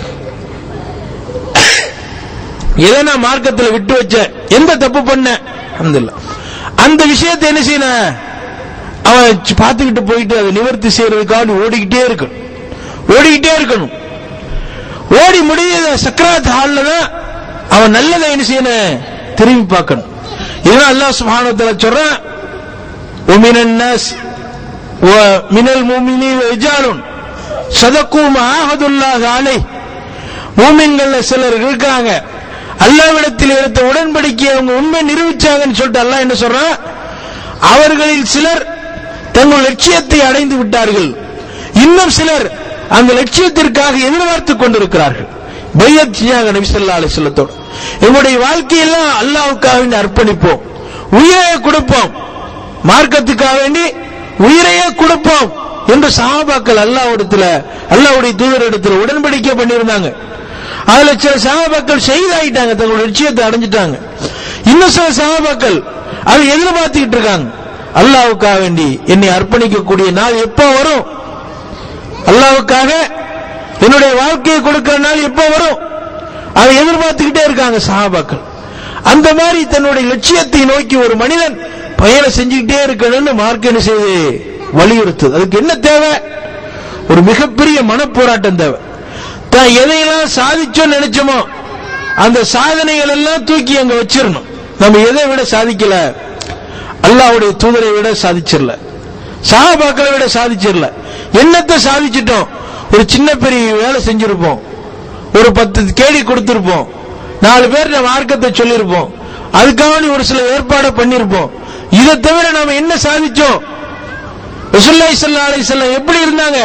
எதை நான் மார்க்கத்தில் விட்டு வச்ச எந்த தப்பு பண்ண அந்த அந்த விஷயத்தை என்ன செய்யணும் அவன் பார்த்துக்கிட்டு போயிட்டு அதை நிவர்த்தி செய்யறதுக்காக ஓடிக்கிட்டே இருக்கணும் ஓடிக்கிட்டே இருக்கணும் ஓடி முடிய சக்கராத் ஹால்ல தான் அவன் நல்லதை என்ன செய்யணும் திரும்பி பார்க்கணும் இதெல்லாம் அல்லாஹ் சுப்ஹானஹு சொல்றான் ومن الناس ومن المؤمنين رجال صدقوا ما عاهدوا الله عليه மூமின்கள்ல சிலர் இருக்காங்க அல்லாவிடத்தில் எடுத்த உடன்படிக்கையை அவங்க உண்மை நிரூபிச்சாங்கன்னு சொல்லிட்டு அல்லாஹ் என்ன சொல்றான் அவர்களில் சிலர் தங்கள் லட்சியத்தை அடைந்து விட்டார்கள் இன்னும் சிலர் அந்த லட்சியத்திற்காக எதிர்பார்த்து கொண்டிருக்கிறார்கள் பையத் செய்யாங்க நபி ஸல்லல்லாஹு அலைஹி வஸல்லத்தோடு எங்களுடைய வாழ்க்கையெல்லாம் அல்லாஹ்வுக்காக வேண்டி அர்ப்பணிப்போம் உயிரை கொடுப்போம் மார்க்கத்துக்காக வேண்டி உயிரையே கொடுப்போம் என்று சஹாபாக்கள் அல்லாஹ்விடத்துல அல்லாஹ்வுடைய தூதரிடத்தில் உடன்படிக்கை பண்ணியிருந்தாங்க அதுல சில சகாபாக்கள் செய்தாயிட்டாங்க தங்களுடைய லட்சியத்தை அடைஞ்சிட்டாங்க இன்னும் சில சகாபாக்கள் அதை எதிர்பார்த்துக்கிட்டு இருக்காங்க அல்லாவுக்காக வேண்டி என்னை அர்ப்பணிக்கக்கூடிய நாள் எப்போ வரும் அல்லாவுக்காக என்னுடைய வாழ்க்கையை கொடுக்கிற நாள் எப்போ வரும் அதை எதிர்பார்த்துக்கிட்டே இருக்காங்க சகாபாக்கள் அந்த மாதிரி தன்னுடைய லட்சியத்தை நோக்கி ஒரு மனிதன் பயணம் செஞ்சுக்கிட்டே இருக்கணும்னு மார்க் என்ன செய்து வலியுறுத்துது அதுக்கு என்ன தேவை ஒரு மிகப்பெரிய மனப்போராட்டம் தேவை தான் எதையெல்லாம் சாதிச்சோம் நினைச்சோமோ அந்த சாதனைகள் எல்லாம் தூக்கி அங்க வச்சிடணும் நம்ம எதை விட சாதிக்கல அல்லாவுடைய தூதரை விட சாதிச்சிடல சகாபாக்களை விட சாதிச்சிடல என்னத்தை சாதிச்சிட்டோம் ஒரு சின்ன பெரிய வேலை செஞ்சிருப்போம் ஒரு பத்து கேடி கொடுத்திருப்போம் நாலு பேர் நம்ம மார்க்கத்தை சொல்லியிருப்போம் அதுக்காக ஒரு சில ஏற்பாடை பண்ணியிருப்போம் இதை தவிர நாம என்ன சாதிச்சோம் ரசூலுல்லாஹி ஸல்லல்லாஹு அலைஹி வஸல்லம் எப்படி இருந்தாங்க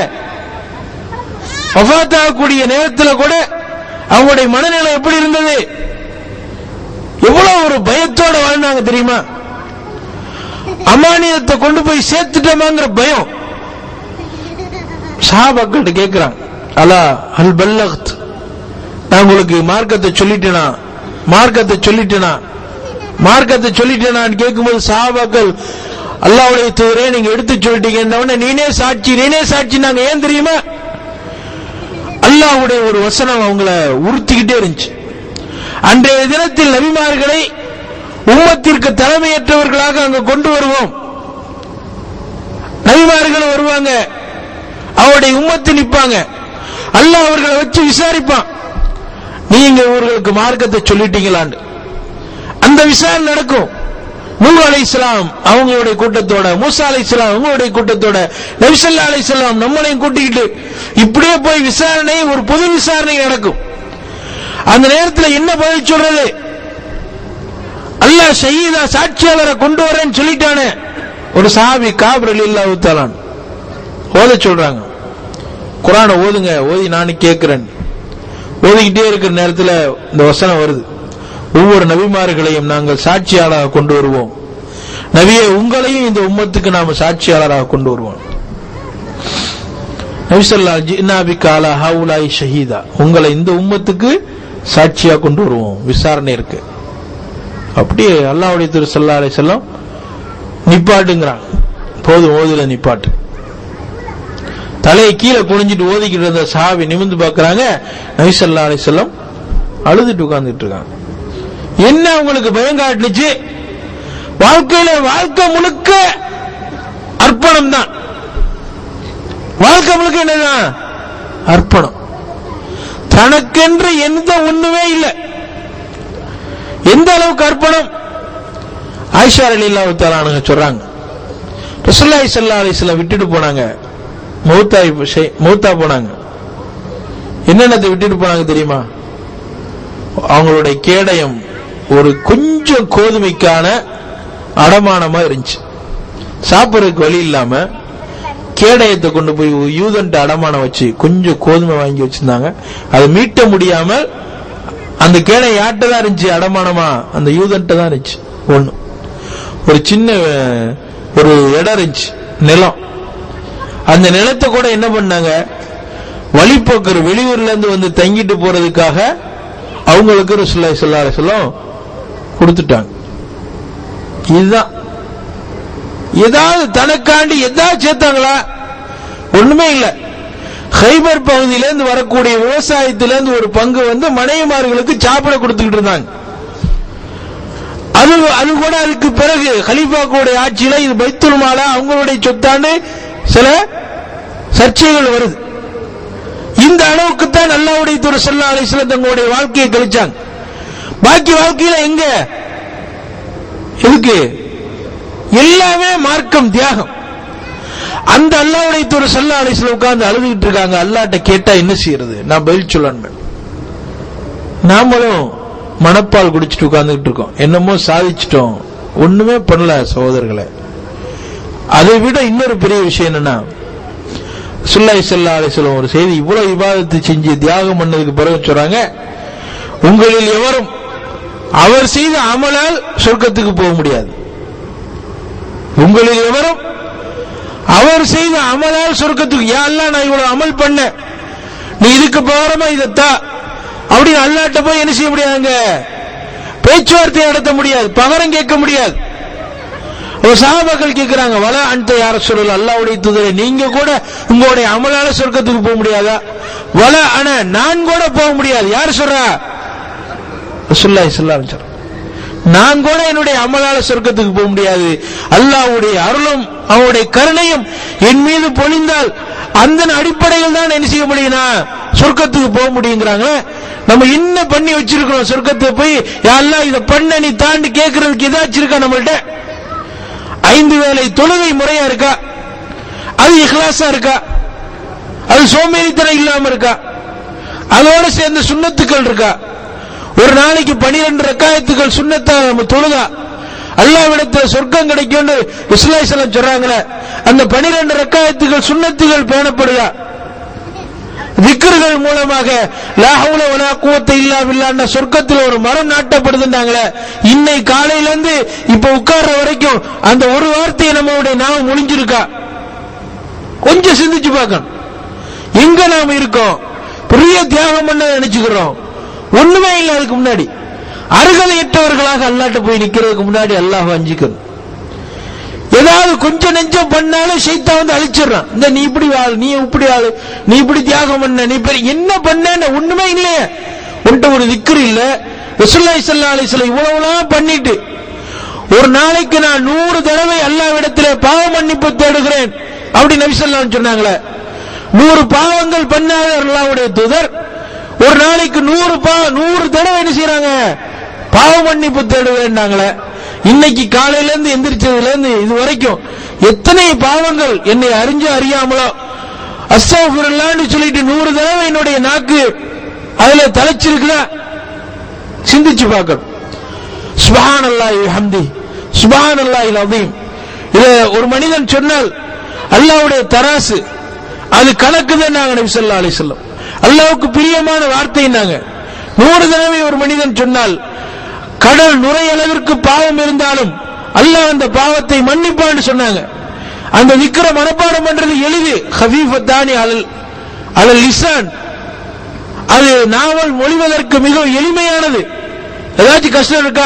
வஃபாத்தாகக்கூடிய நேரத்தில் கூட அவங்களுடைய மனநிலை எப்படி இருந்தது எவ்வளவு ஒரு பயத்தோட வாழ்ந்தாங்க தெரியுமா அமானியத்தை கொண்டு போய் சேர்த்துட்டோமாங்கிற பயம் சஹாபாக்கிட்ட கேட்கிறாங்க அலா அல் பல்லகத் நான் உங்களுக்கு மார்க்கத்தை சொல்லிட்டேனா மார்க்கத்தை சொல்லிட்டேனா மார்க்கத்தை சொல்லிட்டேனான்னு கேட்கும்போது சஹாபாக்கள் அல்லாவுடைய தூரே நீங்க எடுத்து சொல்லிட்டீங்க நீனே சாட்சி நீனே சாட்சி நாங்க ஏன் தெரியுமா அல்லாஹ்வுடைய ஒரு வசனம் அவங்கள உறுத்திக்கிட்டே இருந்துச்சு அன்றைய தினத்தில் நபிமார்களை உம்மத்திற்கு தலைமையற்றவர்களாக அங்க கொண்டு வருவோம் நபிமார்கள் வருவாங்க அவருடைய உம்மத்து நிப்பாங்க அல்லாஹ் அவர்களை வச்சு விசாரிப்பான் நீங்க இவர்களுக்கு மார்க்கத்தை சொல்லிட்டீங்களான்னு அந்த விசாரணை நடக்கும் நூறு அலை இஸ்லாம் அவங்களுடைய கூட்டத்தோட மூசா அலை இஸ்லாம் அவங்களுடைய கூட்டத்தோட நபிசல்லா அலை இஸ்லாம் நம்மளையும் கூட்டிக்கிட்டு இப்படியே போய் விசாரணை ஒரு பொது விசாரணை நடக்கும் அந்த நேரத்தில் என்ன பதில் சொல்றது அல்லாஹ் ஷஹீதா சாட்சியாளரை கொண்டு வரேன்னு சொல்லிட்டானே ஒரு சாபி காபர் இல்லா ஊத்தாலான் ஓத சொல்றாங்க குரானை ஓதுங்க ஓதி நானும் கேட்கிறேன் ஓதிக்கிட்டே இருக்கிற நேரத்தில் இந்த வசனம் வருது ஒவ்வொரு நபிமார்களையும் நாங்கள் சாட்சியாளராக கொண்டு வருவோம் நபியை உங்களையும் இந்த உம்மத்துக்கு நாம சாட்சியாளராக கொண்டு வருவோம் நபிசல்லா ஜின்னாபி காலா ஹவுலாய் ஷஹீதா உங்களை இந்த உம்மத்துக்கு சாட்சியா கொண்டு வருவோம் விசாரணை இருக்கு அப்படியே அல்லாவுடைய திரு சல்லா அலை செல்லம் நிப்பாட்டுங்கிறான் போதும் ஓதுல நிப்பாட்டு தலையை கீழே குனிஞ்சிட்டு ஓதிக்கிட்டு இருந்த சாவி நிமிந்து பார்க்கறாங்க நபிசல்லா அலை செல்லம் அழுதுட்டு உட்கார்ந்துட்டு இருக்காங்க என்ன உங்களுக்கு பயம் காட்டுச்சு வாழ்க்கையில வாழ்க்கை முழுக்க அர்ப்பணம் தான் வாழ்க்கை முழுக்க என்னதான் அர்ப்பணம் தனக்கென்று எந்த ஒண்ணுமே இல்லை எந்த அளவுக்கு அர்ப்பணம் ஆயிஷா அலி இல்லாவுத்தாலானுங்க சொல்றாங்க ரசுல்லாய் சல்லா அலிஸ்லாம் விட்டுட்டு போனாங்க மௌத்தாய் மௌத்தா போனாங்க என்னென்னத்தை விட்டுட்டு போனாங்க தெரியுமா அவங்களுடைய கேடயம் ஒரு கொஞ்சம் கோதுமைக்கான அடமானமா இருந்துச்சு சாப்பிடறதுக்கு வழி இல்லாம கேடயத்தை கொண்டு போய் யூதன்ட்ட அடமானம் வச்சு கொஞ்சம் கோதுமை வாங்கி வச்சிருந்தாங்க அதை மீட்ட முடியாமல் அந்த கேடயம் யார்கிட்ட தான் இருந்துச்சு அடமானமா அந்த யூதன்ட்ட தான் இருந்துச்சு ஒண்ணு ஒரு சின்ன ஒரு இடம் இருந்துச்சு நிலம் அந்த நிலத்தை கூட என்ன பண்ணாங்க வழிபோக்கர் வெளியூர்ல இருந்து வந்து தங்கிட்டு போறதுக்காக அவங்களுக்கு ரசுல்லாய் சொல்லா சொல்லம் கொடுத்துட்டாங்க இதுதான் ஏதாவது தனக்காண்டி ஏதாவது சேர்த்தாங்களா ஒண்ணுமே இல்ல ஹைபர் பகுதியிலிருந்து வரக்கூடிய விவசாயத்திலிருந்து ஒரு பங்கு வந்து மனைவிமார்களுக்கு சாப்பிட கொடுத்துக்கிட்டு இருந்தாங்க அது அது கூட அதுக்கு பிறகு ஹலீஃபாக்குடைய ஆட்சியில இது பைத்துல் மாலா அவங்களுடைய சொத்தாண்டு சில சர்ச்சைகள் வருது இந்த அளவுக்கு தான் அல்லாவுடைய துறை செல்லா அலிஸ்ல தங்களுடைய வாழ்க்கையை கழிச்சாங்க பாக்கி வாழ்க்கையில எங்க எதுக்கு எல்லாமே மார்க்கம் தியாகம் அந்த அல்லாவுடைய துறை செல்லா அலிஸ்ல உட்கார்ந்து அழுதுகிட்டு இருக்காங்க அல்லாட்ட கேட்டா என்ன செய்யறது நான் பதில் சொல்லணும் நாமளும் மணப்பால் குடிச்சிட்டு உட்கார்ந்துட்டு இருக்கோம் என்னமோ சாதிச்சிட்டோம் ஒண்ணுமே பண்ணல சகோதரர்களே அதை விட இன்னொரு பெரிய விஷயம் என்னன்னா சுல்லாய் செல்லா அலிஸ்லாம் ஒரு செய்தி இவ்வளவு விவாதத்தை செஞ்சு தியாகம் பண்ணதுக்கு பிறகு சொல்றாங்க உங்களில் எவரும் அவர் செய்த அமலால் சொர்க்கத்துக்கு போக முடியாது உங்களில் எவரும் அவர் செய்த அமலால் சொர்க்கத்துக்கு யாரெல்லாம் நான் இவ்வளவு அமல் பண்ண நீ இதுக்கு பகரமா இதத்தா அப்படின்னு அல்லாட்ட போய் என்ன செய்ய முடியாதுங்க பேச்சுவார்த்தை நடத்த முடியாது பகரம் கேட்க முடியாது ஒரு சகாபாக்கள் கேட்கிறாங்க வல அன்ተ யார சொல்லல அல்லாவுடைய தூதரை நீங்க கூட உங்களுடைய அமலால சொர்க்கத்துக்கு போக முடியாதா வல அன நான் கூட போக முடியாது யார் சொல்றா ரசூலுல்லாஹி ஸல்லல்லாஹு அலைஹி வஸல்லம் நான் கூட என்னுடைய அமலால சொர்க்கத்துக்கு போக முடியாது அல்லாஹ்வுடைய அருளும் அவனுடைய கருணையும் என் மீது பொழிந்தால் அந்த அடிப்படையில் தான் என்ன செய்ய முடியும்னா சொர்க்கத்துக்கு போக முடியுங்கிறாங்க நம்ம என்ன பண்ணி வச்சிருக்கிறோம் சொர்க்கத்துக்கு போய் யாரெல்லாம் இதை பண்ண நீ தாண்டி கேட்கறதுக்கு ஏதாச்சும் இருக்கா நம்மள்ட்ட ஐந்து வேளை தொழுகை முறையா இருக்கா அது இஹ்லாஸா இருக்கா அது சோம்பேறித்தனம் இல்லாம இருக்கா அதோட சேர்ந்த சுண்ணத்துக்கள் இருக்கா ஒரு நாளைக்கு பனிரெண்டு ரக்காயத்துக்கள் சுண்ணத்தா நம்ம தொழுதா அல்லாவிடத்தில் சொர்க்கம் கிடைக்கும் இஸ்லாசலம் சொல்றாங்களே அந்த பனிரெண்டு ரக்காயத்துகள் சுண்ணத்துகள் பேணப்படுதா விக்கர்கள் மூலமாக லாஹவுல வலா குவத்தை இல்லா பில்லாண்ட சொர்க்கத்தில் ஒரு மரம் நாட்டப்படுதுன்றாங்களே இன்னை காலையில இருந்து இப்ப உட்கார்ற வரைக்கும் அந்த ஒரு வார்த்தையை நம்மளுடைய நாம முடிஞ்சிருக்கா கொஞ்சம் சிந்திச்சு பார்க்கணும் எங்க நாம இருக்கோம் பெரிய தியாகம் பண்ண நினைச்சுக்கிறோம் ஒண்ணுமே இல்லை அதுக்கு முன்னாடி அருகலையற்றவர்களாக அல்லாட்ட போய் நிக்கிறதுக்கு முன்னாடி அல்லாஹ் அஞ்சிக்கணும் ஏதாவது கொஞ்சம் நெஞ்சம் பண்ணாலும் சைத்தா வந்து அழிச்சிடுறான் இந்த நீ இப்படி ஆளு நீ இப்படி ஆளு நீ இப்படி தியாகம் பண்ண நீ பெரிய என்ன பண்ண ஒண்ணுமே இல்லையே உன்ட்ட ஒரு திக்கர் இல்ல ரசூலுல்லாஹி ஸல்லல்லாஹு அலைஹி வஸல்லம் இவ்வளவுலாம் பண்ணிட்டு ஒரு நாளைக்கு நான் நூறு தடவை அல்லாவிடத்திலே பாவ மன்னிப்பு தேடுகிறேன் அப்படி நபி ஸல்லல்லாஹு சொன்னாங்களே நூறு பாவங்கள் பண்ணாத அல்லாஹ்வுடைய தூதர் ஒரு நாளைக்கு நூறு பா நூறு தடவை என்ன செய்யறாங்க பாவ மன்னிப்பு தேடுவேன்னாங்களே இன்னைக்கு காலையில இருந்து எந்திரிச்சதுல இருந்து இது வரைக்கும் எத்தனை பாவங்கள் என்னை அறிஞ்சு அறியாமலோ அஸ்தகுல்லான்னு சொல்லிட்டு நூறு தடவை என்னுடைய நாக்கு அதுல தலைச்சிருக்குதா சிந்திச்சு பார்க்கணும் சுபஹான் அல்லாஹ் ஹம்தி சுபஹான் அல்லாஹ் அதீம் இத ஒரு மனிதன் சொன்னால் அல்லாஹ்வுடைய தராசு அது கணக்குதுன்னாங்க நபி ஸல்லல்லாஹு அலைஹி வஸல்லம் அல்லாஹ்வுக்கு பிரியமான வார்த்தைன்னாங்க நூறு தடவை ஒரு மனிதன் சொன்னால் கடல் நுரையளவிற்கு பாவம் இருந்தாலும் அல்லாஹ் அந்த பாவத்தை மன்னிப்பான்னு சொன்னாங்க அந்த விக்கிர மனப்பாடம் பண்றது எளிது ஹபீஃபத்தானி அலல் அலல் லிசான் அது நாவல் மொழிவதற்கு மிகவும் எளிமையானது ஏதாச்சும் கஷ்டம் இருக்கா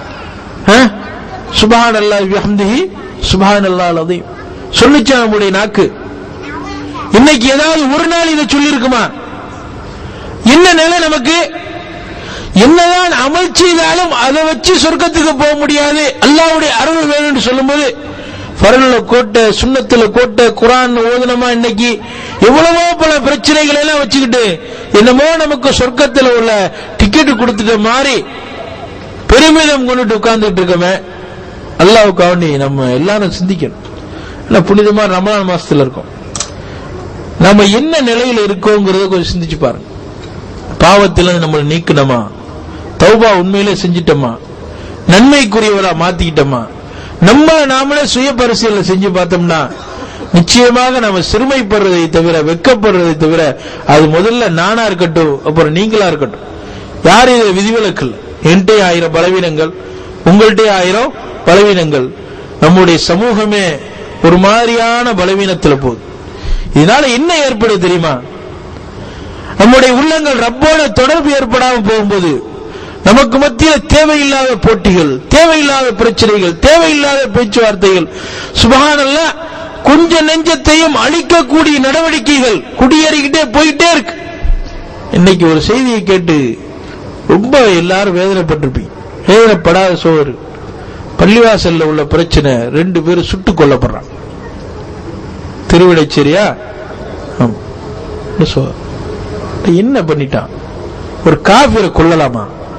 சுபான் அல்லா ஹம்திஹி சுபான் அல்லா அலதீம் சொல்லிச்சா நம்முடைய நாக்கு இன்னைக்கு ஏதாவது ஒரு நாள் இதை சொல்லி இருக்குமா என்ன நிலை நமக்கு என்னதான் அமல் செய்தாலும் அதை வச்சு சொர்க்கத்துக்கு போக முடியாது அல்லாவுடைய அருள் வேணும்னு சொல்லும்போது பரல கோட்டை சுண்ணத்துல கோட்டை குரான் ஓதனமா இன்னைக்கு எவ்வளவோ பல பிரச்சனைகளை எல்லாம் வச்சுக்கிட்டு என்னமோ நமக்கு சொர்க்கத்தில் உள்ள டிக்கெட் கொடுத்துட்ட மாதிரி பெருமிதம் கொண்டுட்டு உட்கார்ந்துட்டு இருக்கமே அல்லாவுக்காக நம்ம எல்லாரும் சிந்திக்கணும் இல்ல புனிதமா ரமலான் மாசத்துல இருக்கோம் நம்ம என்ன நிலையில இருக்கோங்கிறத கொஞ்சம் சிந்திச்சு பாருங்க பாவத்திலிருந்து நம்மளை நீக்கணுமா தௌபா உண்மையிலே செஞ்சிட்டோமா நன்மைக்குரியவரா மாத்திக்கிட்டோமா நம்ம நாமளே சுய பரிசீலனை செஞ்சு பார்த்தோம்னா நிச்சயமாக நம்ம சிறுமைப்படுறதை தவிர வெக்கப்படுறதை தவிர அது முதல்ல நானா இருக்கட்டும் அப்புறம் நீங்களா இருக்கட்டும் யார் இது விதிவிலக்கல் என்கிட்ட ஆயிரம் பலவீனங்கள் உங்கள்கிட்ட ஆயிரம் பலவீனங்கள் நம்முடைய சமூகமே ஒரு மாதிரியான பலவீனத்தில் போகுது இதனால என்ன ஏற்படுது தெரியுமா நம்முடைய உள்ளங்கள் ரப்போட தொடர்பு ஏற்படாம போகும்போது நமக்கு மத்தியில் தேவையில்லாத போட்டிகள் தேவையில்லாத பிரச்சனைகள் தேவையில்லாத பேச்சுவார்த்தைகள் சுபகானல்ல கொஞ்ச நெஞ்சத்தையும் அழிக்கக்கூடிய நடவடிக்கைகள் குடியேறிக்கிட்டே போயிட்டே இருக்கு இன்னைக்கு ஒரு செய்தியை கேட்டு ரொம்ப எல்லாரும் வேதனைப்பட்டிருப்பீங்க வேதனைப்படாத சோறு பள்ளிவாசல்ல உள்ள பிரச்சனை ரெண்டு பேரும் சுட்டுக் கொல்லப்படுறாங்க திருவிடைச்சேரியா என்ன பண்ணிட்டான் ஒரு காபிரை கொள்ளலாமா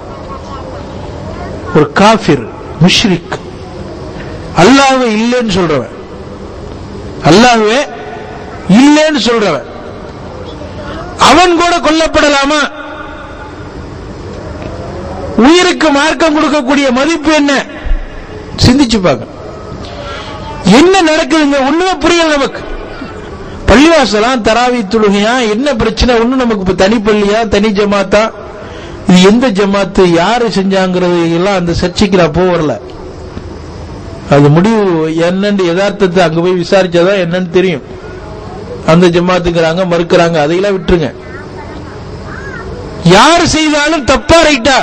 ஒரு காபிர் முஷ்ரிக் அல்லாஹ்வே இல்லைன்னு சொல்றவன் அல்லாஹ்வே இல்லைன்னு சொல்றவன் அவன் கூட கொல்லப்படலாமா உயிருக்கு மார்க்கம் கொடுக்கக்கூடிய மதிப்பு என்ன சிந்திச்சு பார்க்க என்ன நடக்குதுங்க ஒண்ணுமே புரியல நமக்கு பள்ளிவாசலாம் தராவி தொழுகையா என்ன பிரச்சனை ஒண்ணு நமக்கு இப்ப தனி பள்ளியா தனி ஜமாத்தா இது எந்த ஜமாத்து யாரு செஞ்சாங்கிறது எல்லாம் அந்த சர்ச்சைக்கு நான் போக வரல அது முடிவு என்னன்னு யதார்த்தத்தை அங்க போய் விசாரிச்சாதான் என்னன்னு தெரியும் அந்த ஜமாத்துங்கிறாங்க மறுக்கிறாங்க அதையெல்லாம் விட்டுருங்க யார் செய்தாலும் தப்பா ரைட்டா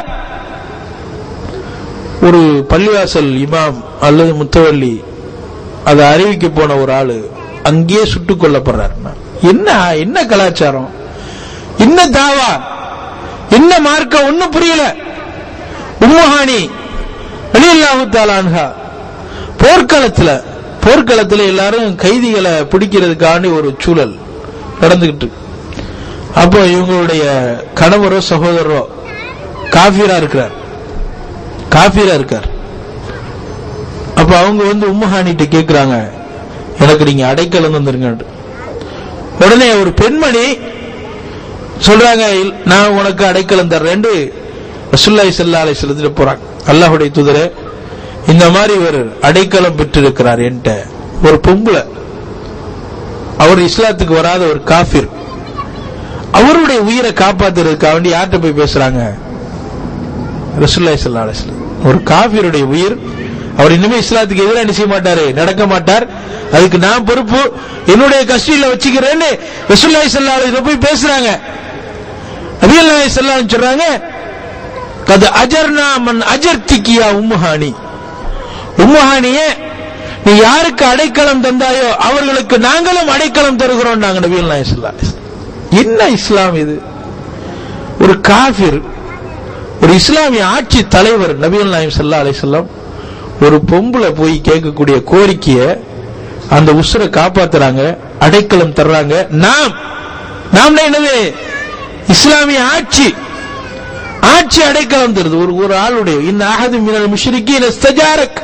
ஒரு பள்ளிவாசல் இமாம் அல்லது முத்தவள்ளி அதை அறிவிக்க போன ஒரு ஆளு அங்கேயே சுட்டுக் கொல்லப்படுறாரு என்ன என்ன கலாச்சாரம் என்ன தாவா என்ன மார்க்கம் ஒன்னும் புரியல உம்மஹானி வெளியல்லாஹு தாலான்ஹா போர்க்களத்துல போர்க்களத்துல எல்லாரும் கைதிகளை பிடிக்கிறதுக்காண்டி ஒரு சூழல் நடந்துகிட்டு இருக்கு. அப்போ இவங்களுடைய கணவரோ சகோதரரோ காஃபீரா இருக்கிறார் காஃபீரா இருக்கார் அப்ப அவங்க வந்து உம்மஹானிட்ட கேக்குறாங்க எனக்கு நீங்க அடைக்கலம் தந்துருங்க உடனே ஒரு பெண்மணி சொல்றாங்க "இல், நான் உனக்கு அடைக்கலம் தர்றேன் ரசுல்லாய் சல்லா அலை செலுத்திட்டு போறாங்க அல்லாஹுடைய தூதரே இந்த மாதிரி ஒரு அடைக்கலம் பெற்றிருக்கிறார் என்கிட்ட ஒரு பொம்பளை அவர் இஸ்லாத்துக்கு வராத ஒரு காஃபிர் அவருடைய உயிரை காப்பாத்துறதுக்காக வேண்டி யார்கிட்ட போய் பேசுறாங்க ரசுல்லாய் சல்லா அலிஸ்லாம் ஒரு காஃபியருடைய உயிர் அவர் இனிமே இஸ்லாத்துக்கு எதிராக என்ன செய்ய மாட்டாரு நடக்க மாட்டார் அதுக்கு நான் பொறுப்பு என்னுடைய கஸ்டியில வச்சுக்கிறேன்னு ரசுல்லாய் சல்லா அலிஸ்ல போய் பேசுறாங்க நபியல்லாய் சல்லாம் சொல்றாங்க கது அஜர்னா மன் அஜர்த்திக்கியா உம்முஹானி உம்முஹானியே நீ யாருக்கு அடைக்கலம் தந்தாயோ அவர்களுக்கு நாங்களும் அடைக்கலம் தருகிறோம் நாங்க நபியல்லாய் சல்லா அலிஸ்லாம் என்ன இஸ்லாம் இது ஒரு காஃபிர் ஒரு இஸ்லாமிய ஆட்சி தலைவர் நபிகள் நாயம் சல்லா அலிசல்லாம் ஒரு பொம்பளை போய் கேட்கக்கூடிய கோரிக்கைய அந்த உசுரை காப்பாத்துறாங்க அடைக்கலம் தர்றாங்க நாம் நாம் என்னது இஸ்லாமிய ஆட்சி ஆட்சி அடைக்கலம் தருது ஒரு ஒரு ஆளுடைய இந்த அகது மினல் முஷ்ரிக்கி ஸ்தஜாரக்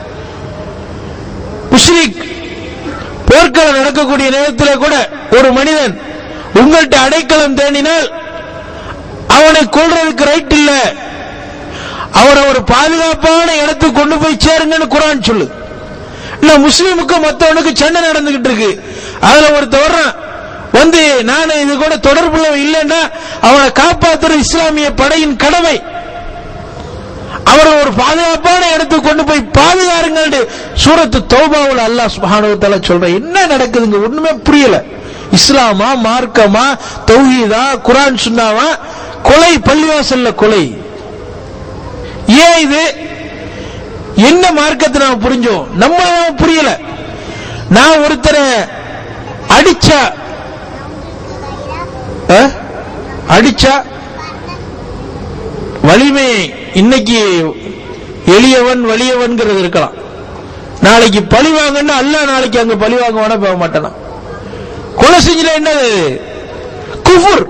முஷ்ரிக் போர்க்களம் நடக்கக்கூடிய நேரத்தில் கூட ஒரு மனிதன் உங்கள்கிட்ட அடைக்கலம் தேடினால் அவனை கொள்றதுக்கு ரைட் இல்ல அவரை ஒரு பாதுகாப்பான இடத்துக்கு கொண்டு போய் சேருங்கன்னு குரான் சொல்லு இல்ல முஸ்லீமுக்கு மத்தவனுக்கு சண்டை நடந்துகிட்டு இருக்கு அதுல ஒருத்தர் வர்றான் வந்து நான் இது கூட தொடர்புல இல்லைன்னா அவனை காப்பாத்துற இஸ்லாமிய படையின் கடமை அவரை ஒரு பாதுகாப்பான இடத்துக்கு கொண்டு போய் பாதுகாருங்க சூரத்து தௌபாவுல அல்லாஹ் சுப்ஹானஹு வ தஆலா சொல்ற என்ன நடக்குதுங்க ஒண்ணுமே புரியல இஸ்லாமா மார்க்கமா தௌஹீதா குரான் சுன்னாவா கொலை பள்ளிவாசல்ல கொலை ஏன் இது என்ன மார்க்கத்தை நாம புரிஞ்சோம் நம்ம புரியல நான் ஒருத்தரை அடிச்சா அஹ், அடிச்சா வலிமை இன்னைக்கு எளியவன் வலியவன்கிறது இருக்கலாம் நாளைக்கு பழி வாங்கன்னா அல்ல நாளைக்கு அங்க பழி வாங்குவானா போக மாட்டானா கொலை செஞ்சல என்னது குஃபுர்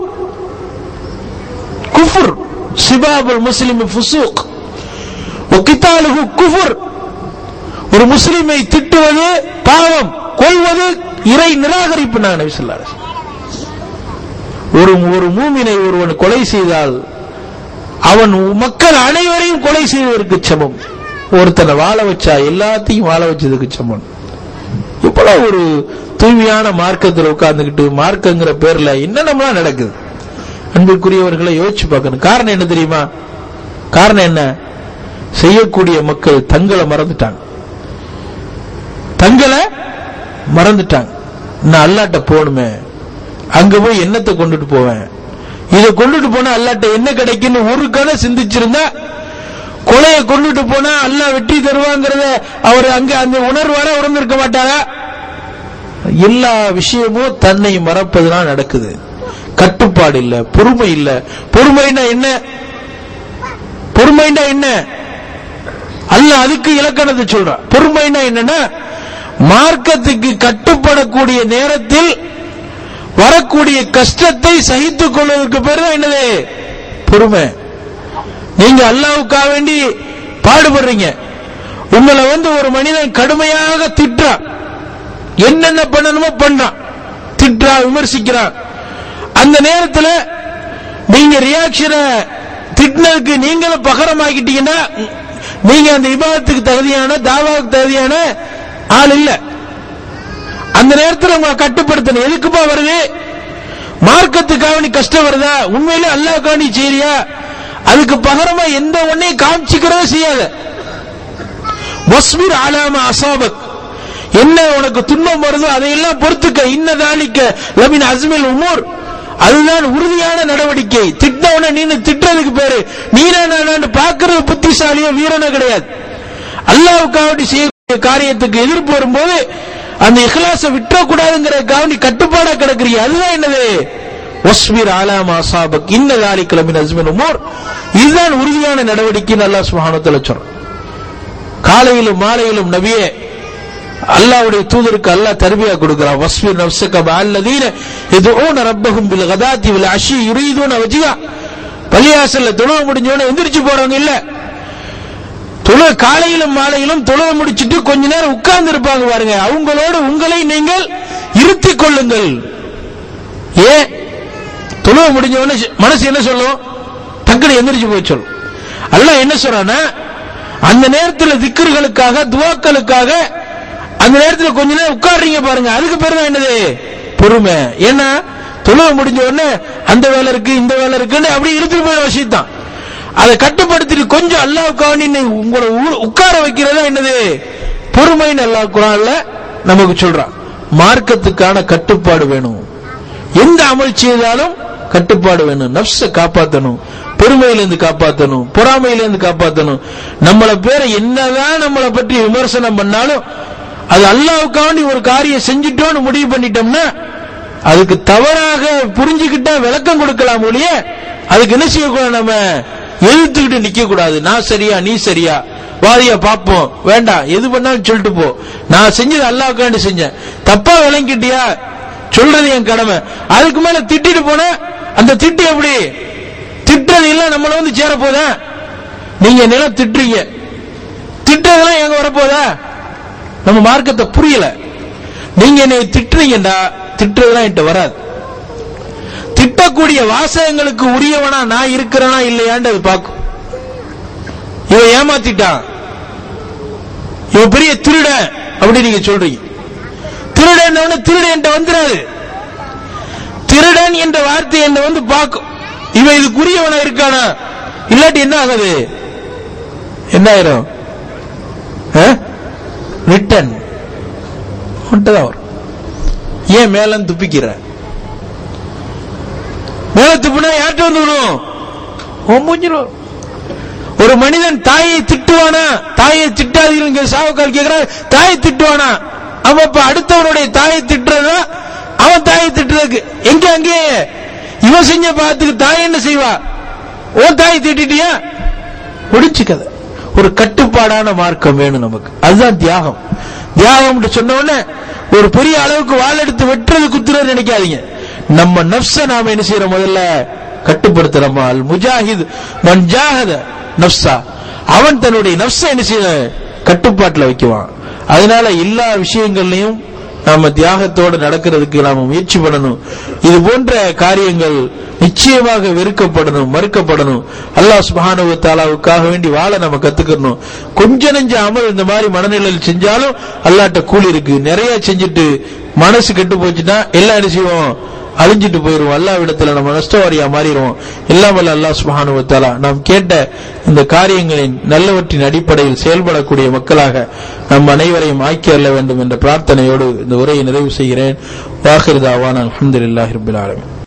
குஃபுர் சிபாபுல் முஸ்லிம் ஃபுசூக் ஒக்கித்தாலுகு குஃபுர் ஒரு முஸ்லிமை திட்டுவது பாவம் கொள்வது இறை நிராகரிப்பு நான் நபி ஸல்லல்லாஹு அலைஹி வஸல்லம். ஒரு ஒரு மூமினை ஒருவன் கொலை செய்தால் அவன் மக்கள் அனைவரையும் கொலை செய்வதற்கு சமம் ஒருத்தனை வாழ வச்சா எல்லாத்தையும் வாழ வச்சதுக்கு சமம் இவ்வளவு ஒரு தூய்மையான மார்க்கத்தில் உட்கார்ந்துகிட்டு மார்க்கங்கிற பேர்ல என்னென்னலாம் நடக்குது அன்பிற்குரியவர்களை யோசிச்சு பார்க்கணும் காரணம் என்ன தெரியுமா காரணம் என்ன செய்யக்கூடிய மக்கள் தங்களை மறந்துட்டாங்க தங்களை மறந்துட்டாங்க நான் அல்லாட்ட போகணுமே அங்க போய் என்னத்தை கொண்டுட்டு போவேன் இதை கொண்டுட்டு போனா அல்லாட்ட என்ன கிடைக்குன்னு ஒரு கணை சிந்திச்சிருந்தா கொலையை கொண்டுட்டு போனா அல்லாஹ் வெற்றி தருவாங்கிறத அவர் அங்க அந்த உணர்வார உணர்ந்திருக்க மாட்டாரா எல்லா விஷயமும் தன்னை மறப்பதுதான் நடக்குது கட்டுப்பாடு இல்ல பொறுமை இல்ல பொறுமைன்னா என்ன பொறுமைன்னா என்ன அல்ல அதுக்கு இலக்கணத்தை சொல்றான் பொறுமைன்னா என்னன்னா மார்க்கத்துக்கு கட்டுப்படக்கூடிய நேரத்தில் வரக்கூடிய கஷ்டத்தை சகித்துக் கொள்வதற்கு பேர் தான் என்னது பொறுமை நீங்க அல்லாவுக்காக வேண்டி பாடுபடுறீங்க உங்களை வந்து ஒரு மனிதன் கடுமையாக திட்டுறான் என்னென்ன பண்ணணுமோ பண்றான் திட்டுறான் விமர்சிக்கிறான் அந்த நேரத்தில் நீங்க ரியாக்ஷனை திட்டினதுக்கு நீங்களும் பகரமாக்கிட்டீங்கன்னா நீங்க அந்த இபாதத்துக்கு தகுதியான தாவாவுக்கு தகுதியான ஆள் இல்ல அந்த நேரத்தில் உங்களை கட்டுப்படுத்தணும் எதுக்குப்பா வருது மார்க்கத்துக்காக நீ கஷ்டம் வருதா உண்மையிலே அல்லாஹ்க்காக நீ செய்றியா அதுக்கு பகரமா எந்த ஒன்னையும் காமிச்சிக்கிறதே செய்யாத வஸ்மிர் ஆலாம அசாபக் என்ன உனக்கு துன்பம் வருதோ அதையெல்லாம் பொறுத்துக்க இன்னதாலிக்க லமின் அஸ்மில் உமூர் அதுதான் உறுதியான நடவடிக்கை திட்டவன நீனு திட்டுறதுக்கு பேரு நீனா நானான்னு பாக்குறது புத்திசாலியோ வீரனோ கிடையாது அல்லாவுக்காவடி செய்யக்கூடிய காரியத்துக்கு எதிர்ப்பு வரும்போது அந்த இஹ்லாச விட்டுறக்கூடாதுங்கிறதுக்காக நீ கட்டுப்பாடா கிடக்குறீ அதுதான் என்னது ஒஸ்வீர் ஆலாமா சாபக் இன்னதாலி கிளம்பின் அஸ்மின் உமூர் இதுதான் உறுதியான நடவடிக்கைன்னு அல்லாஹ் சுப்ஹானஹு சொல்றான் காலையிலும் மாலையிலும் நபியே அல்லாவுடைய தூதருக்கு அல்லாஹ் தர்பியா கொடுக்கிறான் வஸ்பி நப்சக பல்லதீன யதுஊன ரப்பஹும் பில் கதாத்தி வல் அஷி யுரீதுன வஜ்ஹா பள்ளியாசல்ல தொழுவ முடிஞ்சவன எந்திரிச்சு போறவங்க இல்ல தொழு காலையிலும் மாலையிலும் தொழுவ முடிச்சிட்டு கொஞ்ச நேரம் உட்கார்ந்து இருப்பாங்க பாருங்க அவங்களோடு உங்களை நீங்கள் இருத்திக் கொள்ளுங்கள் ஏ தொழுவ முடிஞ்சவன மனசு என்ன சொல்லும் டக்குனு எந்திரிச்சு போய் சொல்லும் அல்லாஹ் என்ன சொல்றானா அந்த நேரத்தில் திக்கர்களுக்காக துவாக்களுக்காக அந்த நேரத்தில் கொஞ்ச நேரம் உட்கார்றீங்க பாருங்க அதுக்கு பேர் தான் என்னது பொறுமை ஏன்னா தொழுவ முடிஞ்ச உடனே அந்த வேலை இருக்கு இந்த வேலை இருக்குன்னு அப்படி இருந்துட்டு போயிட விஷயம் தான் அதை கட்டுப்படுத்திட்டு கொஞ்சம் அல்லாவுக்காக உங்களை உ- உட்கார வைக்கிறதா என்னது பொறுமைன்னு அல்லாஹ் குரான்ல நமக்கு சொல்றான் மார்க்கத்துக்கான கட்டுப்பாடு வேணும் எந்த அமல் செய்தாலும் கட்டுப்பாடு வேணும் நப்ச காப்பாத்தணும் பெருமையிலிருந்து காப்பாத்தணும் பொறாமையிலிருந்து காப்பாத்தணும் நம்மள பேரை என்னதான் நம்மளை பற்றி விமர்சனம் பண்ணாலும் அது அல்லாவுக்காண்டி ஒரு காரியம் செஞ்சுட்டோம்னு முடிவு பண்ணிட்டோம்னா அதுக்கு தவறாக புரிஞ்சுக்கிட்டா விளக்கம் கொடுக்கலாம் ஒழிய அதுக்கு என்ன செய்யக்கூடாது நம்ம எதிர்த்துக்கிட்டு நிக்க கூடாது நான் சரியா நீ சரியா வாரியா பாப்போம் வேண்டாம் எது பண்ணாலும் சொல்லிட்டு போ நான் செஞ்சது அல்லாவுக்காண்டி செஞ்சேன் தப்பா விளங்கிட்டியா சொல்றது என் கடமை அதுக்கு மேல திட்டிட்டு போன அந்த திட்டு எப்படி திட்டுறது எல்லாம் நம்மள வந்து சேர போதா நீங்க நிலம் திட்டுறீங்க திட்டுறதெல்லாம் எங்க வரப்போதா நம்ம மார்க்கத்தை புரியல நீங்க என்னை திட்டுறீங்கடா திட்டுறதெல்லாம் என்கிட்ட வராது திட்டக்கூடிய வாசகங்களுக்கு உரியவனா நான் இருக்கிறேனா இல்லையான்னு அது பார்க்கும் இவன் ஏமாத்திட்டான் இவன் பெரிய திருடன் அப்படி நீங்க சொல்றீங்க திருடன் திருடன் வந்துடாது திருடன் என்ற வார்த்தை என்ன வந்து பார்க்கும் இவன் இதுக்குரியவனா இருக்கானா இல்லாட்டி என்ன ஆகுது என்ன ஆயிரும் ரிட்டன் மட்டும்தான் வரும் ஏன் மேல துப்பிக்கிற மேல துப்புனா யார்கிட்ட வந்து விடும் உன் மூஞ்சில வரும். ஒரு மனிதன் தாயை திட்டுவானா தாயை திட்டாதீங்க சாவக்கால் கேட்கிறான் தாயை திட்டுவானா அவன் இப்ப அடுத்தவனுடைய தாயை திட்டுறதா அவன் தாயை திட்டுறதுக்கு எங்க அங்கே இவன் செஞ்ச பாத்துக்கு தாய் என்ன செய்வா உன் தாயை திட்டிட்டியா முடிச்சு கதை ஒரு கட்டுப்பாடான மார்க்கம் வேணும் நமக்கு அதுதான் தியாகம் தியாகம் சொன்ன உடனே ஒரு பெரிய அளவுக்கு வாள் எடுத்து வெட்டுறது குத்துறது நினைக்காதீங்க நம்ம நப்ச நாம என்ன செய்யறோம் முதல்ல கட்டுப்படுத்துறோமா அல் முஜாஹித் மன் ஜாஹத நப்சா அவன் தன்னுடைய நப்ச என்ன செய்ய கட்டுப்பாட்டுல வைக்குவான் அதனால எல்லா விஷயங்கள்லயும் நாம தியாகத்தோடு நடக்கிறதுக்கு நாம முயற்சி பண்ணணும் இது போன்ற காரியங்கள் நிச்சயமாக வெறுக்கப்படணும் மறுக்கப்படணும் அல்லாஹ் சுபஹானஹு தாலாவுக்காக வேண்டி வாழ நம்ம கத்துக்கணும் கொஞ்ச நெஞ்ச அமல் இந்த மாதிரி மனநிலையில் செஞ்சாலும் அல்லாட்ட கூலி இருக்கு நிறைய செஞ்சுட்டு மனசு கெட்டு போச்சுன்னா எல்லாம் என்ன செய்வோம் அழிஞ்சிட்டு போயிருவோம் அல்லாவிடத்துல நம்ம நஷ்டவாரியா மாறிடுவோம் எல்லாம் வல்ல அல்லாஹ் சுபஹானஹு தஆலா நாம் கேட்ட இந்த காரியங்களின் நல்லவற்றின் அடிப்படையில் செயல்படக்கூடிய மக்களாக நம் அனைவரையும் ஆக்கி அள்ள வேண்டும் என்ற பிரார்த்தனையோடு இந்த உரையை நிறைவு செய்கிறேன் வாஹிர் தாவான் அல்ஹம்துலில்லாஹி ரப்பில் ஆலமீன்